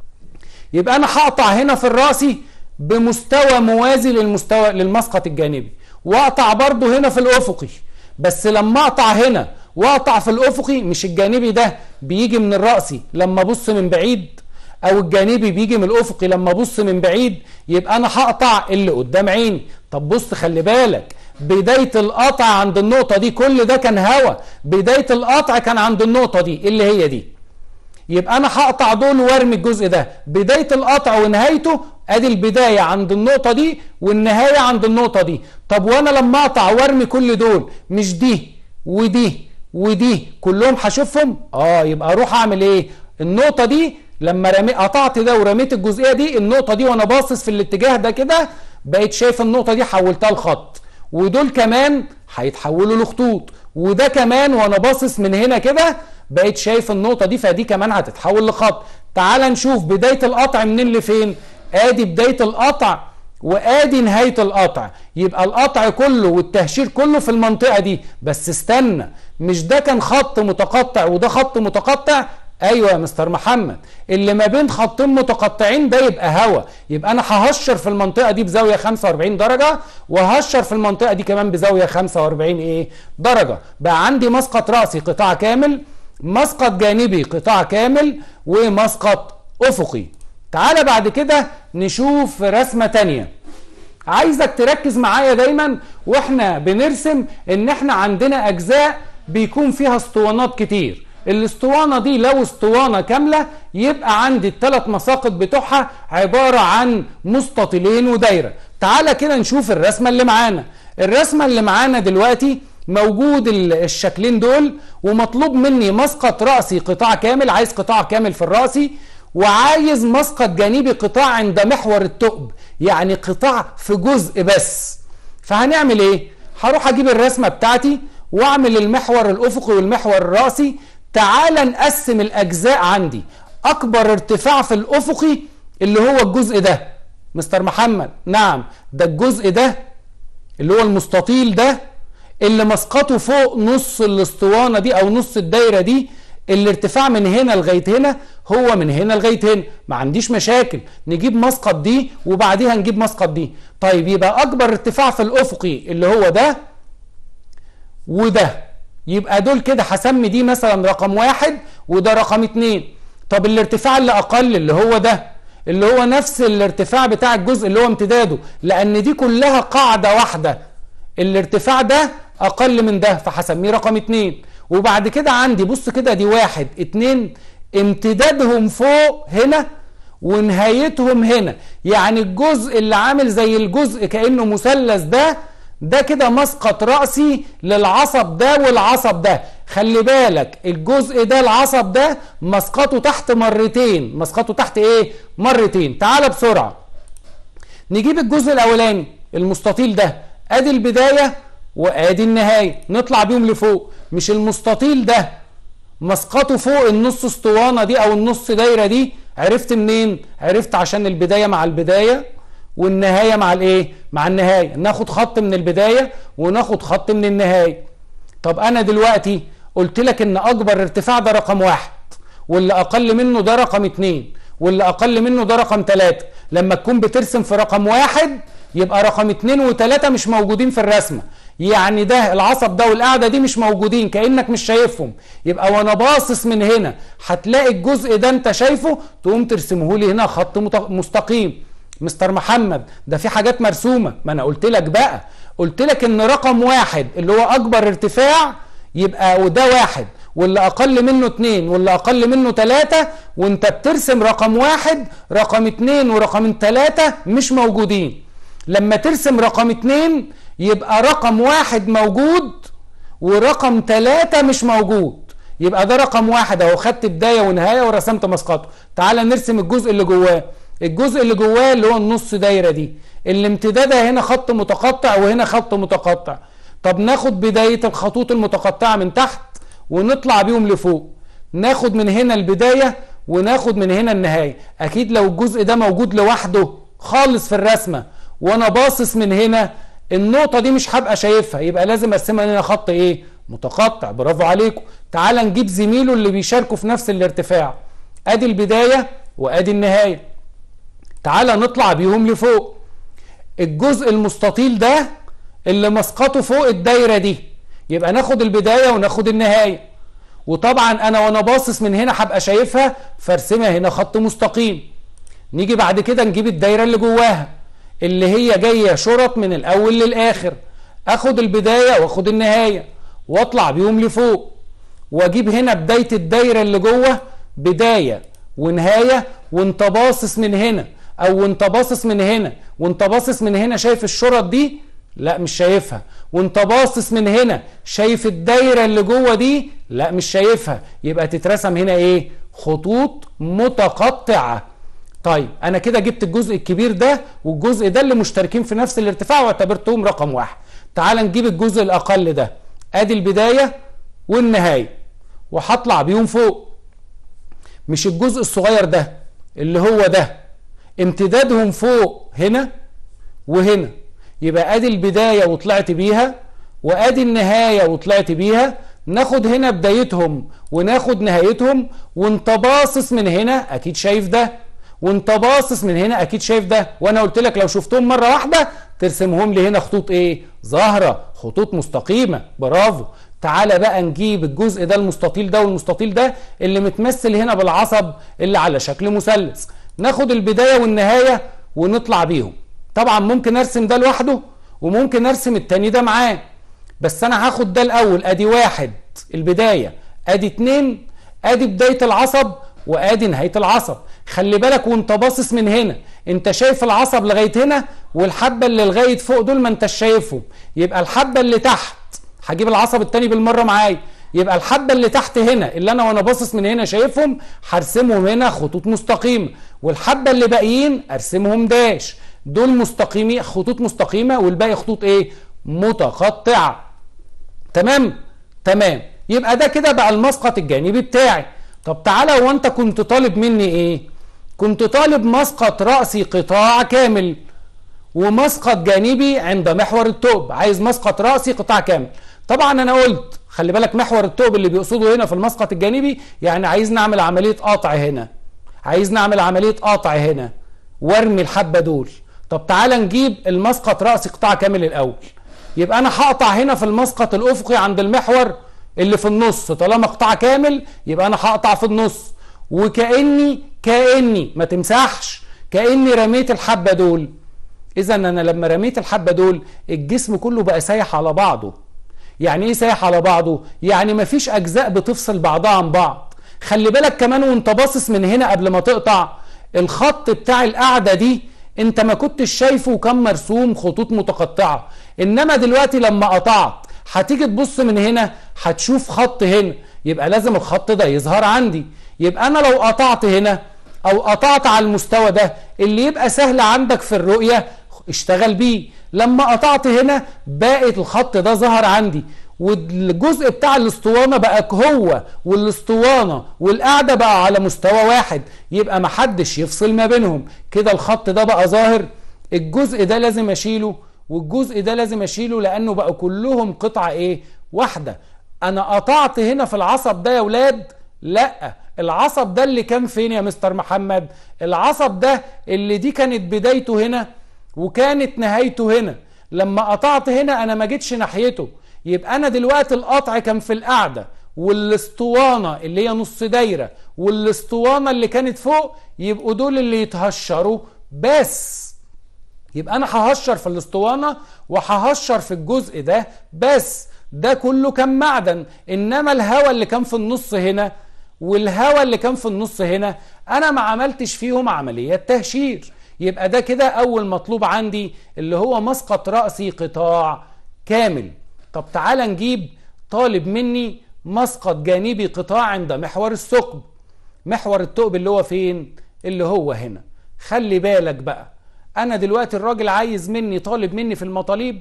يبقى انا هقطع هنا في الراسي بمستوى موازي للمستوى للمسقط الجانبي واقطع برضو هنا في الافقي بس لما اقطع هنا واقطع في الافقي مش الجانبي ده بيجي من الراسي لما ابص من بعيد او الجانبي بيجي من الافقي لما ابص من بعيد يبقى انا هقطع اللي قدام عيني طب بص خلي بالك بداية القطع عند النقطة دي كل ده كان هوا بداية القطع كان عند النقطة دي اللي هي دي يبقى انا هقطع دول وارمي الجزء ده بداية القطع ونهايته ادي البداية عند النقطة دي والنهاية عند النقطة دي طب وانا لما اقطع وارمي كل دول مش دي ودي ودي كلهم هشوفهم اه يبقى اروح اعمل ايه النقطة دي لما رمي قطعت ده ورميت الجزئية دي النقطة دي وانا باصص في الاتجاه ده كده بقيت شايف النقطة دي حولتها لخط ودول كمان هيتحولوا لخطوط وده كمان وانا باصص من هنا كده بقيت شايف النقطة دي فدي كمان هتتحول لخط تعال نشوف بداية القطع منين لفين ادي بداية القطع وادي نهاية القطع يبقى القطع كله والتهشير كله في المنطقة دي بس استنى مش ده كان خط متقطع وده خط متقطع ايوه يا مستر محمد اللي ما بين خطين متقطعين ده يبقى هوا يبقى انا ههشر في المنطقه دي بزاويه 45 درجه وهشر في المنطقه دي كمان بزاويه 45 ايه درجه بقى عندي مسقط راسي قطاع كامل مسقط جانبي قطاع كامل ومسقط افقي تعالى بعد كده نشوف رسمه تانية عايزك تركز معايا دايما واحنا بنرسم ان احنا عندنا اجزاء بيكون فيها اسطوانات كتير الاسطوانة دي لو اسطوانة كاملة يبقى عندي الثلاث مساقط بتوعها عبارة عن مستطيلين ودايرة تعالى كده نشوف الرسمة اللي معانا الرسمة اللي معانا دلوقتي موجود الشكلين دول ومطلوب مني مسقط رأسي قطاع كامل عايز قطاع كامل في الرأسي وعايز مسقط جانبي قطاع عند محور الثقب يعني قطاع في جزء بس فهنعمل ايه هروح اجيب الرسمة بتاعتي واعمل المحور الافقي والمحور الرأسي تعال نقسم الاجزاء عندي اكبر ارتفاع في الافقي اللي هو الجزء ده مستر محمد نعم ده الجزء ده اللي هو المستطيل ده اللي مسقطه فوق نص الاسطوانه دي او نص الدايره دي الارتفاع من هنا لغايه هنا هو من هنا لغايه هنا ما عنديش مشاكل نجيب مسقط دي وبعديها نجيب مسقط دي طيب يبقى اكبر ارتفاع في الافقي اللي هو ده وده يبقى دول كده هسمي دي مثلا رقم واحد وده رقم اتنين طب الارتفاع اللي اقل اللي هو ده اللي هو نفس الارتفاع بتاع الجزء اللي هو امتداده لان دي كلها قاعدة واحدة الارتفاع ده اقل من ده فهسميه رقم اتنين وبعد كده عندي بص كده دي واحد اتنين امتدادهم فوق هنا ونهايتهم هنا يعني الجزء اللي عامل زي الجزء كأنه مثلث ده ده كده مسقط رأسي للعصب ده والعصب ده خلي بالك الجزء ده العصب ده مسقطه تحت مرتين مسقطه تحت ايه مرتين تعال بسرعة نجيب الجزء الاولاني المستطيل ده ادي البداية وادي النهاية نطلع بيهم لفوق مش المستطيل ده مسقطه فوق النص اسطوانة دي او النص دايرة دي عرفت منين عرفت عشان البداية مع البداية والنهايه مع الايه مع النهايه ناخد خط من البدايه وناخد خط من النهايه طب انا دلوقتي قلت لك ان اكبر ارتفاع ده رقم واحد واللي اقل منه ده رقم اتنين واللي اقل منه ده رقم تلاتة لما تكون بترسم في رقم واحد يبقى رقم اتنين وتلاتة مش موجودين في الرسمة يعني ده العصب ده والقاعدة دي مش موجودين كأنك مش شايفهم يبقى وانا باصص من هنا هتلاقي الجزء ده انت شايفه تقوم ترسمه لي هنا خط مستقيم مستر محمد ده في حاجات مرسومة ما انا قلت لك بقى قلت لك ان رقم واحد اللي هو اكبر ارتفاع يبقى وده واحد واللي اقل منه اتنين واللي اقل منه تلاتة وانت بترسم رقم واحد رقم اتنين ورقم تلاتة مش موجودين لما ترسم رقم اتنين يبقى رقم واحد موجود ورقم تلاتة مش موجود يبقى ده رقم واحد اهو خدت بداية ونهاية ورسمت مسقطه تعال نرسم الجزء اللي جواه الجزء اللي جواه اللي هو النص دايره دي اللي امتدادها هنا خط متقطع وهنا خط متقطع طب ناخد بداية الخطوط المتقطعة من تحت ونطلع بيهم لفوق ناخد من هنا البداية وناخد من هنا النهاية اكيد لو الجزء ده موجود لوحده خالص في الرسمة وانا باصص من هنا النقطة دي مش هبقى شايفها يبقى لازم ارسمها هنا خط ايه متقطع برافو عليكم تعال نجيب زميله اللي بيشاركوا في نفس الارتفاع ادي البداية وادي النهاية تعال نطلع بيهم لفوق الجزء المستطيل ده اللي مسقطه فوق الدايرة دي يبقى ناخد البداية وناخد النهاية وطبعا انا وانا باصص من هنا هبقى شايفها فارسمها هنا خط مستقيم نيجي بعد كده نجيب الدايرة اللي جواها اللي هي جاية شرط من الاول للاخر اخد البداية واخد النهاية واطلع بيهم لفوق واجيب هنا بداية الدايرة اللي جوه بداية ونهاية وانت باصص من هنا او وانت باصص من هنا وانت باصص من هنا شايف الشرط دي لا مش شايفها وانت باصص من هنا شايف الدايره اللي جوه دي لا مش شايفها يبقى تترسم هنا ايه خطوط متقطعه طيب انا كده جبت الجزء الكبير ده والجزء ده اللي مشتركين في نفس الارتفاع واعتبرتهم رقم واحد تعال نجيب الجزء الاقل ده ادي البدايه والنهايه وهطلع بيهم فوق مش الجزء الصغير ده اللي هو ده امتدادهم فوق هنا وهنا يبقى ادي البدايه وطلعت بيها وادي النهايه وطلعت بيها ناخد هنا بدايتهم وناخد نهايتهم وانت باصص من هنا اكيد شايف ده وانت باصص من هنا اكيد شايف ده وانا قلت لك لو شفتهم مره واحده ترسمهم لي هنا خطوط ايه ظاهره خطوط مستقيمه برافو تعالى بقى نجيب الجزء ده المستطيل ده والمستطيل ده اللي متمثل هنا بالعصب اللي على شكل مثلث ناخد البدايه والنهايه ونطلع بيهم طبعا ممكن ارسم ده لوحده وممكن ارسم التاني ده معاه بس انا هاخد ده الاول ادي واحد البدايه ادي اتنين ادي بدايه العصب وادي نهايه العصب خلي بالك وانت باصص من هنا انت شايف العصب لغايه هنا والحبه اللي لغايه فوق دول ما انتش شايفهم يبقى الحبه اللي تحت هجيب العصب التاني بالمره معايا يبقى الحبه اللي تحت هنا اللي انا وانا باصص من هنا شايفهم هرسمهم هنا خطوط مستقيمه والحبه اللي باقيين ارسمهم داش دول مستقيمين خطوط مستقيمه والباقي خطوط ايه متقطعه تمام تمام يبقى ده كده بقى المسقط الجانبي بتاعي طب تعالى هو انت كنت طالب مني ايه كنت طالب مسقط راسي قطاع كامل ومسقط جانبي عند محور الثوب عايز مسقط راسي قطاع كامل طبعا انا قلت خلي بالك محور الثوب اللي بيقصده هنا في المسقط الجانبي يعني عايز نعمل عمليه قطع هنا عايز نعمل عمليه قطع هنا وارمي الحبه دول طب تعالى نجيب المسقط راس قطاع كامل الاول يبقى انا هقطع هنا في المسقط الافقي عند المحور اللي في النص طالما قطاع كامل يبقى انا هقطع في النص وكاني كاني ما تمسحش كاني رميت الحبه دول اذا انا لما رميت الحبه دول الجسم كله بقى سايح على بعضه يعني ايه سايح على بعضه يعني مفيش اجزاء بتفصل بعضها عن بعض خلي بالك كمان وانت باصص من هنا قبل ما تقطع الخط بتاع القاعده دي انت ما كنتش شايفه وكان مرسوم خطوط متقطعه انما دلوقتي لما قطعت هتيجي تبص من هنا هتشوف خط هنا يبقى لازم الخط ده يظهر عندي يبقى انا لو قطعت هنا او قطعت على المستوى ده اللي يبقى سهل عندك في الرؤيه اشتغل بيه لما قطعت هنا بقت الخط ده ظهر عندي والجزء بتاع الاسطوانه بقى هو والاسطوانه والقاعده بقى على مستوى واحد يبقى محدش يفصل ما بينهم كده الخط ده بقى ظاهر الجزء ده لازم اشيله والجزء ده لازم اشيله لانه بقى كلهم قطعه ايه واحده انا قطعت هنا في العصب ده يا ولاد لا العصب ده اللي كان فين يا مستر محمد العصب ده اللي دي كانت بدايته هنا وكانت نهايته هنا لما قطعت هنا انا ما جيتش ناحيته يبقى انا دلوقتي القطع كان في القاعده والاسطوانه اللي هي نص دايره والاسطوانه اللي كانت فوق يبقوا دول اللي يتهشروا بس يبقى انا ههشر في الاسطوانه وههشر في الجزء ده بس ده كله كان معدن انما الهواء اللي كان في النص هنا والهواء اللي كان في النص هنا انا ما عملتش فيهم عمليه تهشير يبقى ده كده اول مطلوب عندي اللي هو مسقط راسي قطاع كامل طب تعالى نجيب طالب مني مسقط جانبي قطاع عند محور الثقب محور الثقب اللي هو فين اللي هو هنا خلي بالك بقى انا دلوقتي الراجل عايز مني طالب مني في المطالب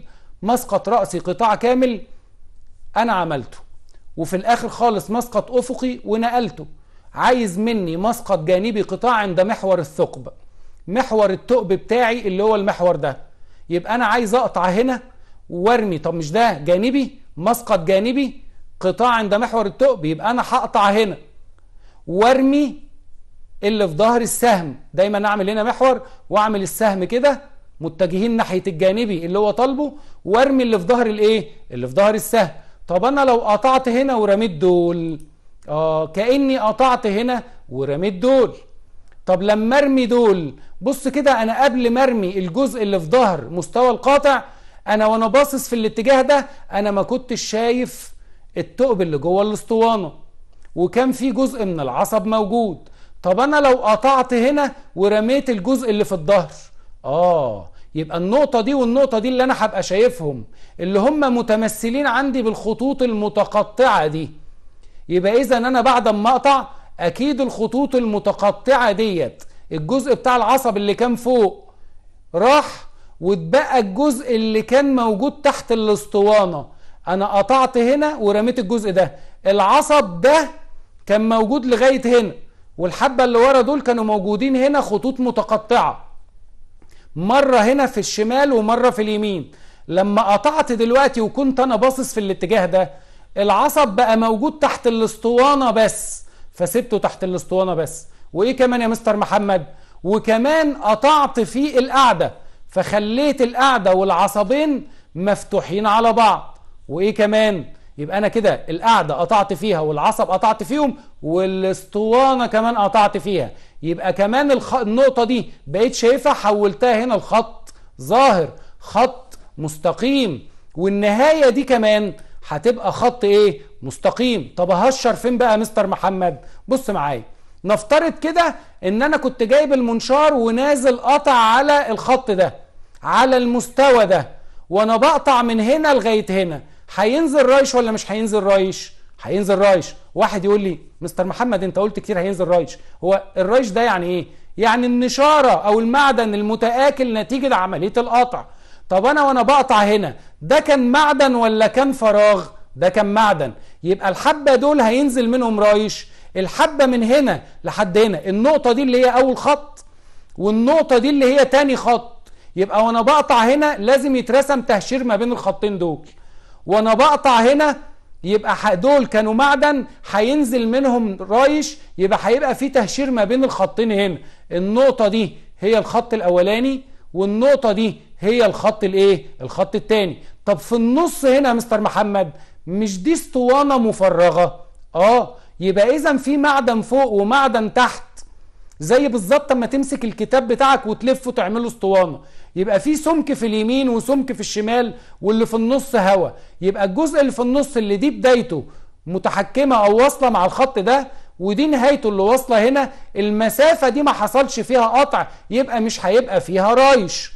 مسقط رأسي قطاع كامل انا عملته وفي الاخر خالص مسقط افقي ونقلته عايز مني مسقط جانبي قطاع عند محور الثقب محور الثقب بتاعي اللي هو المحور ده يبقى انا عايز اقطع هنا وارمي طب مش ده جانبي مسقط جانبي قطاع عند محور الثقب يبقى انا هقطع هنا وارمي اللي في ظهر السهم دايما اعمل هنا محور واعمل السهم كده متجهين ناحيه الجانبي اللي هو طالبه وارمي اللي في ظهر الايه اللي في ظهر السهم طب انا لو قطعت هنا ورميت دول اه كاني قطعت هنا ورميت دول طب لما ارمي دول بص كده انا قبل ما ارمي الجزء اللي في ظهر مستوى القاطع انا وانا باصص في الاتجاه ده انا ما كنتش شايف الثقب اللي جوه الاسطوانه وكان في جزء من العصب موجود طب انا لو قطعت هنا ورميت الجزء اللي في الظهر اه يبقى النقطة دي والنقطة دي اللي أنا هبقى شايفهم اللي هم متمثلين عندي بالخطوط المتقطعة دي يبقى إذا أنا بعد ما أقطع أكيد الخطوط المتقطعة ديت الجزء بتاع العصب اللي كان فوق راح واتبقى الجزء اللي كان موجود تحت الاسطوانة أنا قطعت هنا ورميت الجزء ده العصب ده كان موجود لغاية هنا والحبة اللي ورا دول كانوا موجودين هنا خطوط متقطعة مرة هنا في الشمال ومرة في اليمين لما قطعت دلوقتي وكنت انا باصص في الاتجاه ده العصب بقى موجود تحت الاسطوانة بس فسبته تحت الاسطوانة بس وايه كمان يا مستر محمد وكمان قطعت في القعدة فخليت القعدة والعصبين مفتوحين على بعض وايه كمان يبقى انا كده القعده قطعت فيها والعصب قطعت فيهم والاسطوانه كمان قطعت فيها يبقى كمان الخ... النقطه دي بقيت شايفها حولتها هنا الخط ظاهر خط مستقيم والنهايه دي كمان هتبقى خط ايه مستقيم طب اهشر فين بقى مستر محمد بص معايا نفترض كده ان انا كنت جايب المنشار ونازل قطع على الخط ده على المستوى ده وانا بقطع من هنا لغايه هنا هينزل رايش ولا مش هينزل رايش هينزل رايش واحد يقول لي مستر محمد انت قلت كتير هينزل رايش هو الرايش ده يعني ايه يعني النشاره او المعدن المتاكل نتيجه عمليه القطع طب انا وانا بقطع هنا ده كان معدن ولا كان فراغ ده كان معدن يبقى الحبه دول هينزل منهم رايش الحبه من هنا لحد هنا النقطه دي اللي هي اول خط والنقطه دي اللي هي تاني خط يبقى وانا بقطع هنا لازم يترسم تهشير ما بين الخطين دول وانا بقطع هنا يبقى دول كانوا معدن هينزل منهم رايش يبقى هيبقى في تهشير ما بين الخطين هنا النقطة دي هي الخط الأولاني والنقطة دي هي الخط الايه الخط الثاني طب في النص هنا يا مستر محمد مش دي اسطوانة مفرغة اه يبقى اذا في معدن فوق ومعدن تحت زي بالظبط اما تمسك الكتاب بتاعك وتلفه تعمله اسطوانه يبقى في سمك في اليمين وسمك في الشمال واللي في النص هوا يبقى الجزء اللي في النص اللي دي بدايته متحكمه او واصله مع الخط ده ودي نهايته اللي واصله هنا المسافه دي ما حصلش فيها قطع يبقى مش هيبقى فيها رايش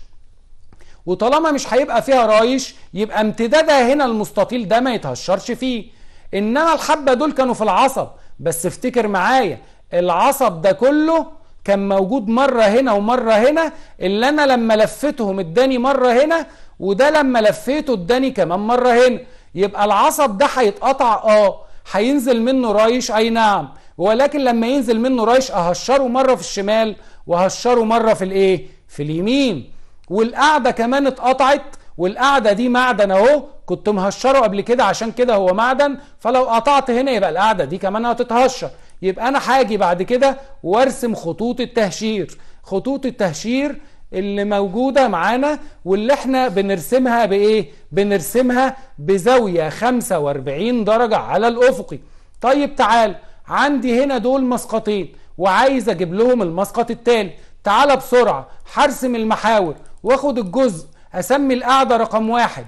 وطالما مش هيبقى فيها رايش يبقى امتدادها هنا المستطيل ده ما يتهشرش فيه انما الحبه دول كانوا في العصب بس افتكر معايا العصب ده كله كان موجود مرة هنا ومرة هنا اللي أنا لما لفتهم اداني مرة هنا وده لما لفيته اداني كمان مرة هنا يبقى العصب ده هيتقطع اه هينزل منه رايش اي نعم ولكن لما ينزل منه رايش اهشره مرة في الشمال وهشره مرة في الايه في اليمين والقعدة كمان اتقطعت والقعدة دي معدن اهو كنت مهشره قبل كده عشان كده هو معدن فلو قطعت هنا يبقى القعدة دي كمان هتتهشر يبقى انا هاجي بعد كده وارسم خطوط التهشير خطوط التهشير اللي موجودة معانا واللي احنا بنرسمها بايه بنرسمها بزاوية 45 درجة على الافقي طيب تعال عندي هنا دول مسقطين وعايز اجيب لهم المسقط التالي تعال بسرعة هرسم المحاور واخد الجزء اسمي القاعدة رقم واحد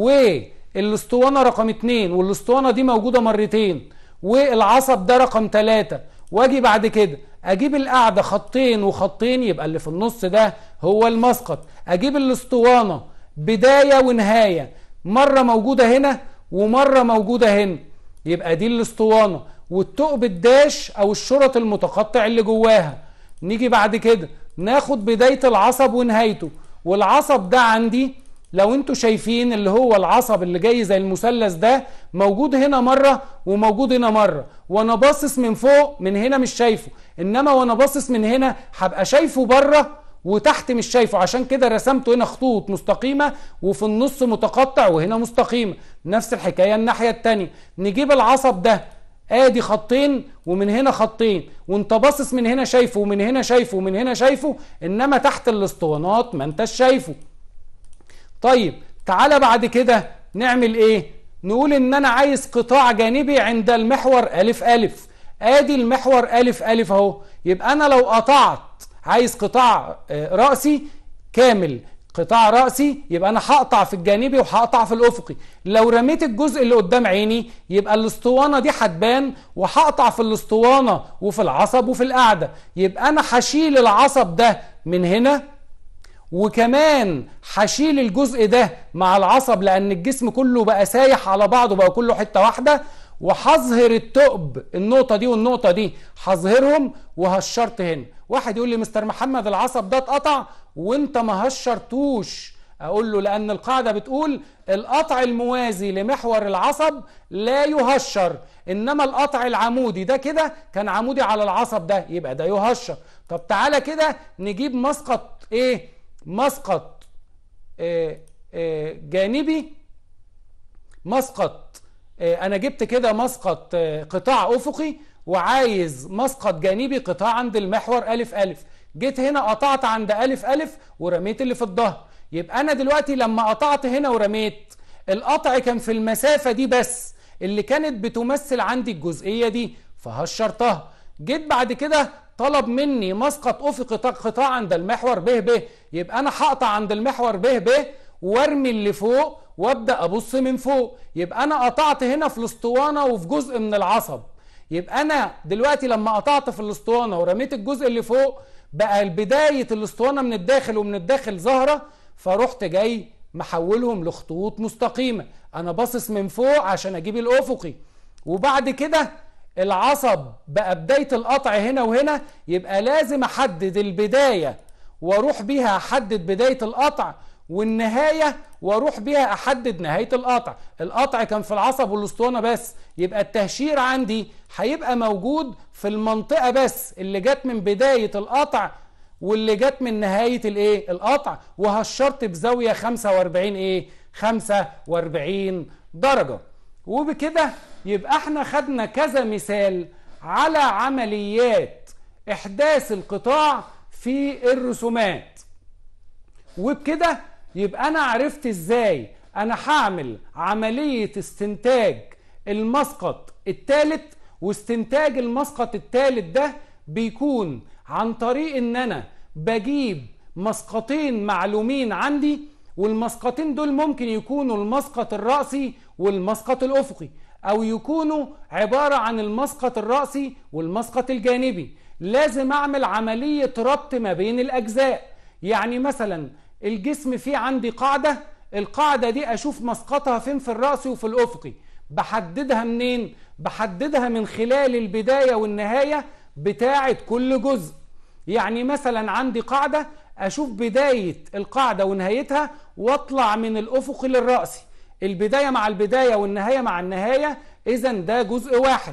والاسطوانة رقم اتنين والاسطوانة دي موجودة مرتين والعصب ده رقم ثلاثة واجي بعد كده اجيب القاعدة خطين وخطين يبقى اللي في النص ده هو المسقط اجيب الاسطوانة بداية ونهاية مرة موجودة هنا ومرة موجودة هنا يبقى دي الاسطوانة والثقب الداش او الشرط المتقطع اللي جواها نيجي بعد كده ناخد بداية العصب ونهايته والعصب ده عندي لو انتوا شايفين اللي هو العصب اللي جاي زي المثلث ده موجود هنا مرة وموجود هنا مرة وانا باصص من فوق من هنا مش شايفه انما وانا باصص من هنا هبقى شايفه بره وتحت مش شايفه عشان كده رسمته هنا خطوط مستقيمة وفي النص متقطع وهنا مستقيمة نفس الحكاية الناحية التانية نجيب العصب ده ادي خطين ومن هنا خطين وانت باصص من هنا شايفه ومن هنا شايفه ومن هنا شايفه انما تحت الاسطوانات ما انتش شايفه طيب تعالى بعد كده نعمل ايه نقول ان انا عايز قطاع جانبي عند المحور الف الف ادي المحور الف الف اهو يبقى انا لو قطعت عايز قطاع آه، رأسي كامل قطاع رأسي يبقى أنا هقطع في الجانبي وهقطع في الأفقي لو رميت الجزء اللي قدام عيني يبقى الاسطوانة دي هتبان وهقطع في الاسطوانة وفي العصب وفي القاعدة يبقى أنا هشيل العصب ده من هنا وكمان هشيل الجزء ده مع العصب لأن الجسم كله بقى سايح على بعضه بقى كله حتة واحدة وهظهر التقب النقطة دي والنقطة دي هظهرهم وهشرت هنا واحد يقول لي مستر محمد العصب ده اتقطع وانت ما هشرتوش اقول له لان القاعده بتقول القطع الموازي لمحور العصب لا يهشر انما القطع العمودي ده كده كان عمودي على العصب ده يبقى ده يهشر طب تعالى كده نجيب مسقط ايه مسقط إيه إيه جانبي مسقط إيه انا جبت كده مسقط إيه قطاع افقي وعايز مسقط جانبي قطاع عند المحور ألف ألف جيت هنا قطعت عند ألف ألف ورميت اللي في الظهر يبقى أنا دلوقتي لما قطعت هنا ورميت القطع كان في المسافة دي بس اللي كانت بتمثل عندي الجزئية دي فهشرتها جيت بعد كده طلب مني مسقط افق قطاع عند المحور ب ب يبقى انا هقطع عند المحور ب ب وارمي اللي فوق وابدا ابص من فوق يبقى انا قطعت هنا في الاسطوانه وفي جزء من العصب يبقى انا دلوقتي لما قطعت في الاسطوانه ورميت الجزء اللي فوق بقى بدايه الاسطوانه من الداخل ومن الداخل ظاهره فرحت جاي محولهم لخطوط مستقيمه انا باصص من فوق عشان اجيب الافقي وبعد كده العصب بقى بدايه القطع هنا وهنا يبقى لازم احدد البدايه واروح بيها احدد بدايه القطع والنهايه واروح بيها احدد نهايه القطع القطع كان في العصب والاسطوانه بس يبقى التهشير عندي هيبقى موجود في المنطقه بس اللي جت من بدايه القطع واللي جت من نهايه الايه القطع وهشرت بزاويه 45 ايه 45 درجه وبكده يبقى احنا خدنا كذا مثال على عمليات احداث القطاع في الرسومات وبكده يبقى انا عرفت ازاي انا هعمل عملية استنتاج المسقط الثالث واستنتاج المسقط الثالث ده بيكون عن طريق ان انا بجيب مسقطين معلومين عندي والمسقطين دول ممكن يكونوا المسقط الرأسي والمسقط الأفقي أو يكونوا عبارة عن المسقط الرأسي والمسقط الجانبي لازم أعمل عملية ربط ما بين الأجزاء يعني مثلا الجسم فيه عندي قاعدة القاعدة دي أشوف مسقطها فين في الرأسي وفي الأفقي بحددها منين؟ بحددها من خلال البداية والنهاية بتاعة كل جزء يعني مثلا عندي قاعدة أشوف بداية القاعدة ونهايتها واطلع من الأفق للرأسي البداية مع البداية والنهاية مع النهاية إذا ده جزء واحد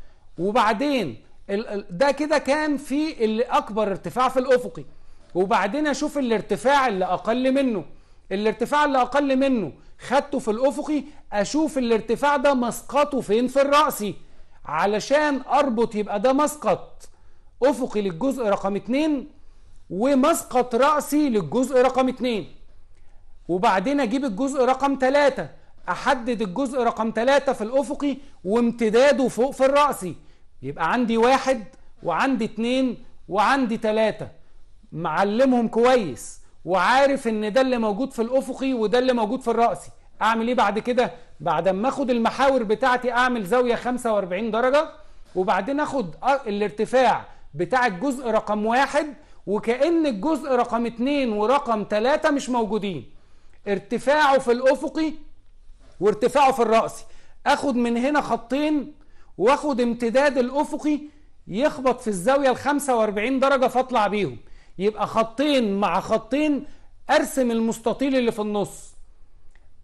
وبعدين ده كده كان في اللي أكبر ارتفاع في الأفقي وبعدين أشوف الارتفاع اللي أقل منه الارتفاع اللي أقل منه خدته في الأفقي أشوف الارتفاع ده مسقطه فين في الرأسي علشان أربط يبقى ده مسقط أفقي للجزء رقم اتنين ومسقط رأسي للجزء رقم اتنين وبعدين اجيب الجزء رقم ثلاثة احدد الجزء رقم ثلاثة في الافقي وامتداده فوق في الرأسي يبقى عندي واحد وعندي اتنين وعندي ثلاثة معلمهم كويس وعارف ان ده اللي موجود في الافقي وده اللي موجود في الرأسي اعمل ايه بعد كده بعد ما اخد المحاور بتاعتي اعمل زاوية 45 درجة وبعدين اخد الارتفاع بتاع الجزء رقم واحد وكأن الجزء رقم اتنين ورقم تلاتة مش موجودين ارتفاعه في الأفقي وارتفاعه في الرأسي اخد من هنا خطين واخد امتداد الأفقي يخبط في الزاوية ال 45 درجة فاطلع بيهم يبقى خطين مع خطين ارسم المستطيل اللي في النص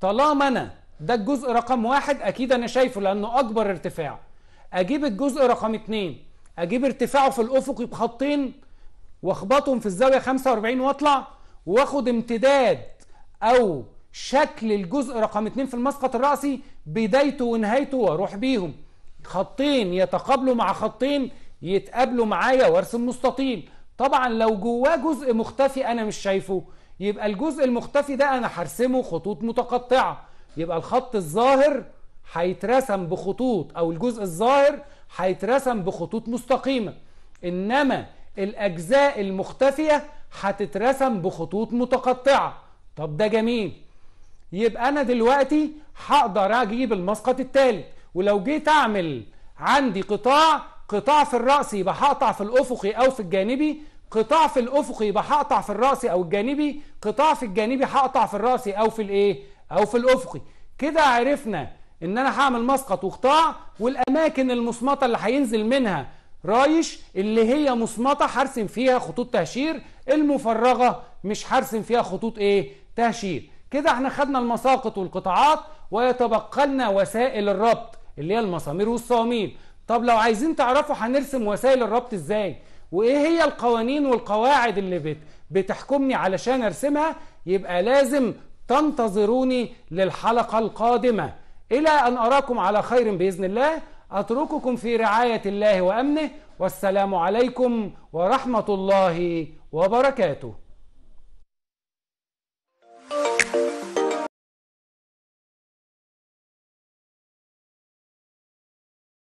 طالما انا ده الجزء رقم واحد اكيد انا شايفه لانه اكبر ارتفاع اجيب الجزء رقم اتنين اجيب ارتفاعه في الافقي بخطين واخبطهم في الزاويه 45 واطلع واخد امتداد او شكل الجزء رقم اتنين في المسقط الرأسي بدايته ونهايته واروح بيهم خطين يتقابلوا مع خطين يتقابلوا معايا وارسم مستطيل طبعا لو جواه جزء مختفي انا مش شايفه يبقى الجزء المختفي ده انا هرسمه خطوط متقطعه يبقى الخط الظاهر هيترسم بخطوط او الجزء الظاهر هيترسم بخطوط مستقيمه انما الاجزاء المختفيه هتترسم بخطوط متقطعه طب ده جميل يبقى انا دلوقتي هقدر اجيب المسقط الثالث ولو جيت اعمل عندي قطاع قطاع في الراس يبقى هقطع في الافقي او في الجانبي قطاع في الافقي يبقى هقطع في الراسي او الجانبي قطاع في الجانبي هقطع في الراسي او في الايه او في الافقي كده عرفنا ان انا هعمل مسقط وقطاع والاماكن المصمطه اللي هينزل منها رايش اللي هي مصمطه هرسم فيها خطوط تهشير المفرغه مش هرسم فيها خطوط ايه تهشير كده احنا خدنا المساقط والقطاعات ويتبقى لنا وسائل الربط اللي هي المسامير والصواميل طب لو عايزين تعرفوا هنرسم وسائل الربط ازاي وايه هي القوانين والقواعد اللي بت بتحكمني علشان ارسمها يبقى لازم تنتظروني للحلقة القادمة إلى أن أراكم على خير بإذن الله أترككم في رعاية الله وأمنه والسلام عليكم ورحمة الله وبركاته